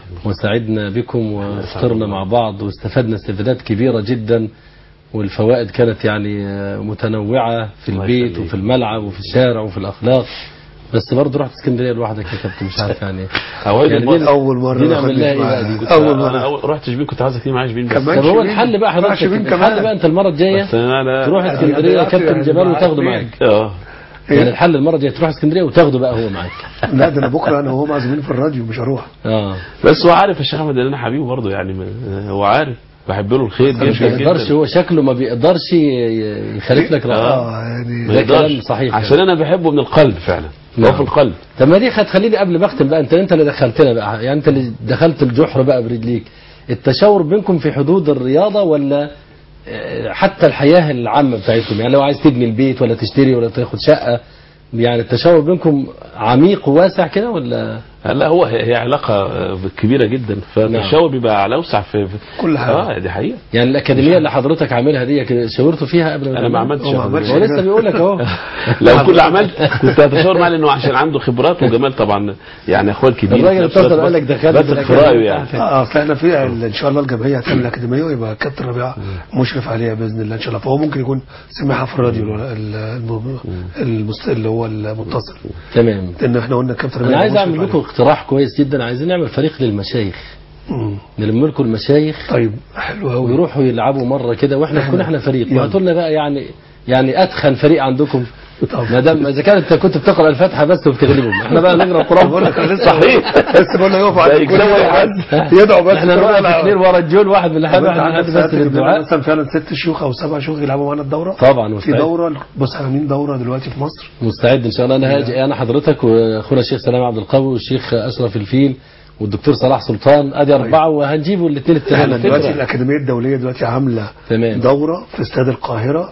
S1: وسعدنا بكم وافطرنا مع بعض واستفدنا استفادات كبيرة جدا والفوائد كانت يعني آه، متنوعة في البيت وفي الملعب وفي الشارع وفي الأخلاق بس برضه رحت اسكندريه لوحدك يا كابتن مش عارف يعني
S2: أول
S1: يعني
S2: مرة-
S1: دي-
S3: أول مرة
S1: دي نعمل
S3: أخدك
S1: لها ايه
S3: معايا.
S1: بقى دي
S2: كنت
S3: أول
S2: انا
S3: مرة.
S2: اول رحت شبين كنت عايزك تيجي معايا شبين بس
S3: كمان
S1: طب هو
S3: شبين.
S1: الحل بقى
S3: راح
S1: حضرتك
S3: شبين
S1: الحل
S3: كمان.
S1: بقى انت المره الجايه
S2: بس انا لا
S1: تروح
S3: يعني
S1: اسكندريه يا
S3: دلوقتي
S1: كابتن
S3: يعني
S1: جمال
S3: معاك
S1: وتاخده
S3: مين؟
S1: معاك
S2: اه
S1: يعني الحل المره الجايه تروح اسكندريه وتاخده بقى هو معاك
S3: لا ده انا بكره انا وهو معزومين في الراديو مش هروح
S1: اه
S2: بس هو عارف يا شيخ احمد ان انا حبيبه برضه يعني ما- هو عارف بحب له الخير
S1: مش
S2: جدا
S1: بيقدرش
S2: جدا
S1: هو شكله ما بيقدرش ي- يخالف لك رأيه
S3: اه يعني
S2: ما
S1: ده كلام
S2: يقدرش
S1: صحيح
S2: عشان انا بحبه من القلب فعلا هو
S1: نعم.
S2: في القلب
S1: طب ما دي هتخليني قبل ما اختم بقى انت انت اللي دخلتنا بقى يعني انت اللي دخلت الجحر بقى برجليك التشاور بينكم في حدود الرياضه ولا آه، حتى الحياه العامه بتاعتكم يعني لو عايز تبني البيت ولا تشتري ولا تاخد شقه يعني التشاور بينكم عميق وواسع كده ولا
S2: لا هو هي هي علاقه آه، كبيره جدا فالتشاور بيبقى على اوسع في, في
S3: كل حاجة.
S2: اه دي حقيقه
S1: يعني الاكاديميه اللي حضرتك عاملها دي كده شاورتوا فيها قبل ما
S2: انا ما
S1: تعملها؟
S2: عملتش
S3: هو ما
S2: يا
S3: عملش.
S2: حضرتك.
S1: هو لسه بيقول لك اهو
S2: لو كل عملت كنت هتشاور معاه لانه عشان عنده خبرات وجمال طبعا يعني اخويا الكبير
S1: الراجل
S2: في نفس
S1: اتصل
S2: الوقت
S1: قال لك دخلت
S2: بثق في رايه يعني
S3: اه اصل احنا في ان شاء الله الجمعيه هتعمل اكاديميه ويبقى الكابتن ربيع مشرف عليها باذن الله ان شاء الله فهو ممكن يكون سمعها في الراديو ال- ال- الم- المست- اللي هو المتصل
S1: تمام
S3: لان احنا قلنا الكابتن ربيع
S1: انا عايز
S3: مشرف
S1: اعمل
S3: عليها.
S1: لكم اقتراح كويس جدا عايزين نعمل فريق للمشايخ
S3: مم.
S1: نلم لكم المشايخ
S3: طيب حلو قوي
S1: ويروحوا يلعبوا مره كده واحنا نكون احنا فريق
S3: يلا.
S1: وهاتوا لنا بقى يعني يعني اتخن فريق عندكم
S3: طب.
S1: ما دام اذا كانت انت كنت بتقرا الفاتحه بس وبتغلبهم احنا بقى نقرا القران
S3: بقول لك أنا لسه
S2: صحيح.
S3: لسه بقول له يقف على
S2: ده
S3: الكل
S2: يكسبوا
S3: يدعوا
S2: الحد.
S3: بس يدعوا بس
S1: احنا نروح
S3: كلنا
S1: الاثنين ورا الجول واحد من
S3: طب
S1: اللحامه
S3: انت
S1: احنا
S3: عندك
S1: نحب
S3: ساعات
S1: بس
S3: تجيب لنا
S1: للدعاء
S3: مثلا فعلا ست شيوخ او سبع شيوخ يلعبوا معانا الدوره
S1: طبعا
S3: في
S1: مستعد
S3: دوره بص عاملين دوره دلوقتي في مصر
S1: مستعد ان شاء الله انا هاجي انا حضرتك واخونا الشيخ سلام عبد القوي والشيخ اشرف الفيل والدكتور صلاح سلطان ادي اربعه وهنجيبوا الاثنين
S3: احنا
S1: التانيين
S3: دلوقتي
S1: فكرة.
S3: الاكاديميه الدوليه دلوقتي عامله
S1: تمام
S3: دوره في استاد القاهره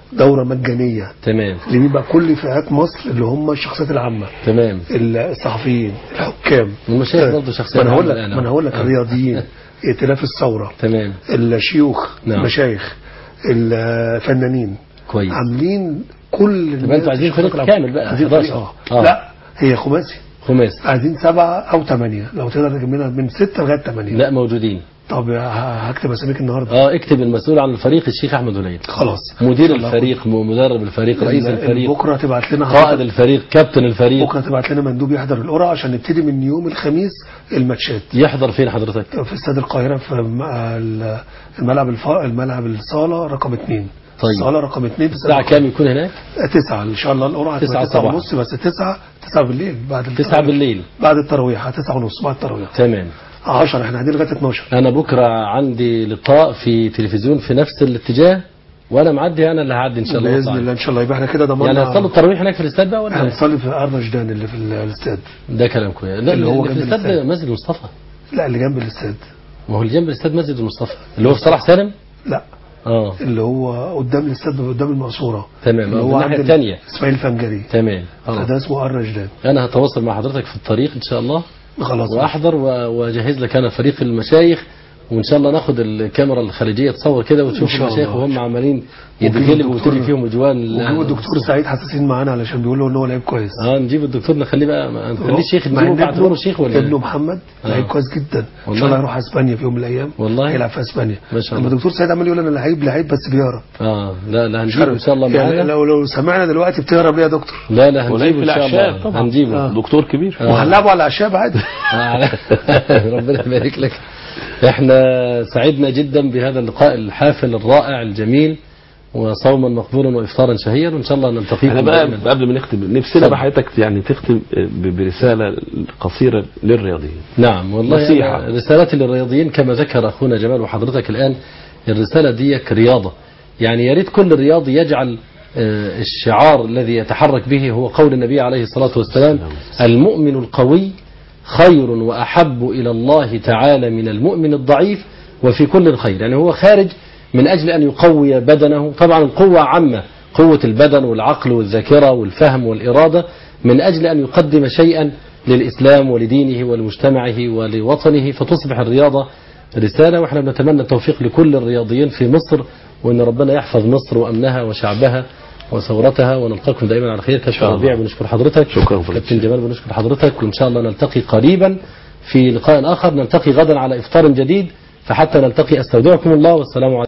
S3: دوره مجانيه
S1: تمام
S3: اللي بيبقى كل فئات مصر اللي هم الشخصيات العامه
S1: تمام
S3: الصحفيين الحكام
S1: والمشايخ برضه شخصيات
S3: ما انا هقول لك
S1: عامة الآن.
S3: ما انا هقول لك
S1: آه.
S3: الرياضيين ائتلاف الثوره
S1: تمام
S3: الشيوخ
S1: نعم.
S3: المشايخ الفنانين
S1: كويس
S3: عاملين كل
S1: طب انتوا عايزين
S3: الشخصيات
S1: فريق
S3: العامة.
S1: كامل بقى
S3: عايزين
S1: 11
S3: فريق اه
S1: آه.
S3: لا هي خماسي
S1: خماس
S3: عايزين سبعة أو ثمانية لو تقدر تجيب لنا من ستة لغاية ثمانية
S1: لا موجودين
S3: طب ه- هكتب أساميك النهاردة
S1: اه اكتب المسؤول عن الفريق الشيخ احمد هليل
S3: خلاص
S1: مدير
S3: إن شاء الله.
S1: الفريق م- مدرب الفريق رئيس
S3: ال-
S1: الفريق
S3: بكرة تبعت لنا
S1: قائد الفريق كابتن الفريق
S3: بكرة تبعت لنا مندوب يحضر القرعة عشان نبتدي من يوم الخميس الماتشات
S1: يحضر فين حضرتك
S3: في استاد القاهرة في م- ال- الملعب الف... الملعب الصالة رقم اثنين
S1: طيب.
S3: الصالة رقم اثنين في استاد
S1: الساعة
S3: القاهرة.
S1: كام يكون هناك
S3: تسعة إن شاء الله القرعة
S1: تسعة
S3: تسعة تسعة
S1: صباحا.
S3: ونص بس تسعة تسعة بالليل بعد
S1: تسعة
S3: التراويح.
S1: بالليل
S3: بعد التراويح تسعة ونص بعد التراويح
S1: تمام
S3: 10 احنا قاعدين لغاية 12
S1: انا بكرة عندي لقاء في تلفزيون في نفس الاتجاه وانا معدي انا اللي هعدي ان شاء الله
S3: بإذن الله إن شاء الله يبقى احنا كده ضمننا
S1: يعني هتصلوا التراويح هناك في الاستاد بقى ولا
S3: هنصلي في ارمجدان اللي في الاستاد
S1: ده كلام كويس لا
S3: اللي هو
S1: اللي في
S3: جنب
S1: الاستاد
S3: الاستاد.
S1: مسجد مصطفى
S3: لا اللي جنب الاستاد
S1: ما هو اللي جنب الاستاد مسجد المصطفى اللي هو في صلاح سالم
S3: لا
S1: اه
S3: اللي هو قدام الاستاد قدام المقصورة
S1: تمام
S3: اللي
S1: آه،
S3: هو
S1: من الناحية
S3: عند
S1: الثانية
S3: اسماعيل الفنجري
S1: تمام خلاص
S3: ده اسمه ارمجدان
S1: انا هتواصل مع حضرتك في الطريق ان شاء الله
S3: خلاص
S1: واحضر و- واجهز لك انا فريق المشايخ وان شاء الله ناخد الكاميرا الخارجيه تصور كده
S3: إن
S1: وتشوف
S3: شاء
S1: المشايخ
S3: الله.
S1: وهم عمالين
S3: وجيب
S1: يتغلبوا
S3: الدكتور-
S1: وتيجي فيهم اجوان ال-
S3: وجيب الدكتور سعيد حساسين معانا علشان بيقولوا ان هو لعيب كويس
S1: اه نجيب الدكتور نخليه بقى ما نخليه شيخ
S3: مع
S1: نجيبه
S3: إن
S1: باعتباره
S3: ابنه-
S1: شيخ ولا
S3: ابنه
S1: إيه؟
S3: محمد
S1: آه.
S3: لعيب كويس جدا ان
S1: والله؟
S3: شاء الله هيروح اسبانيا في يوم من الايام
S1: والله؟
S3: يلعب في اسبانيا
S1: ما شاء
S3: لما
S1: الله
S3: الدكتور سعيد عمال يقول انا لعيب لعيب بس بيهرب
S1: اه لا لا
S3: مش
S1: هنجيبه
S3: عارف.
S1: ان شاء الله
S3: يعني
S1: معانا
S3: لو لو سمعنا دلوقتي بتهرب ليه يا دكتور
S1: لا لا
S2: ولعيب
S1: هنجيبه
S2: في
S1: ان شاء
S2: الأعشاب
S1: الله
S2: طبعا.
S1: هنجيبه
S3: آه.
S2: دكتور كبير
S1: آه.
S3: وهنلعبه على الاعشاب عادي
S1: آه، ربنا يبارك لك احنا سعدنا جدا بهذا اللقاء الحافل الرائع الجميل وصوما مقبولا وافطارا شهيا وان شاء الله نلتقيكم
S2: احنا بقى
S1: دائما
S2: قبل ما نختم نفسنا
S1: اتفضل.
S2: بحياتك يعني تختم ب- برسالة قصيرة للرياضيين
S1: نعم والله
S2: نصيحة.
S1: أنا رسالتي للرياضيين كما ذكر اخونا جمال وحضرتك الان الرساله دي رياضه يعني يا ريت كل رياضي يجعل آه، الشعار الذي يتحرك به هو قول النبي عليه الصلاه والسلام المؤمن القوي خير واحب الى الله تعالى من المؤمن الضعيف وفي كل خير يعني هو خارج من اجل ان يقوي بدنه طبعا القوه عامه قوه البدن والعقل والذاكره والفهم والاراده من اجل ان يقدم شيئا للإسلام ولدينه ولمجتمعه ولوطنه فتصبح الرياضة رسالة وإحنا بنتمنى التوفيق لكل الرياضيين في مصر وأن ربنا يحفظ مصر وأمنها وشعبها وثورتها ونلقاكم دائما على خير كابتن ربيع بنشكر حضرتك
S2: شكرا
S1: كابتن جمال بنشكر حضرتك وإن شاء الله نلتقي قريبا في لقاء آخر نلتقي غدا على إفطار جديد فحتى نلتقي أستودعكم الله والسلام عليكم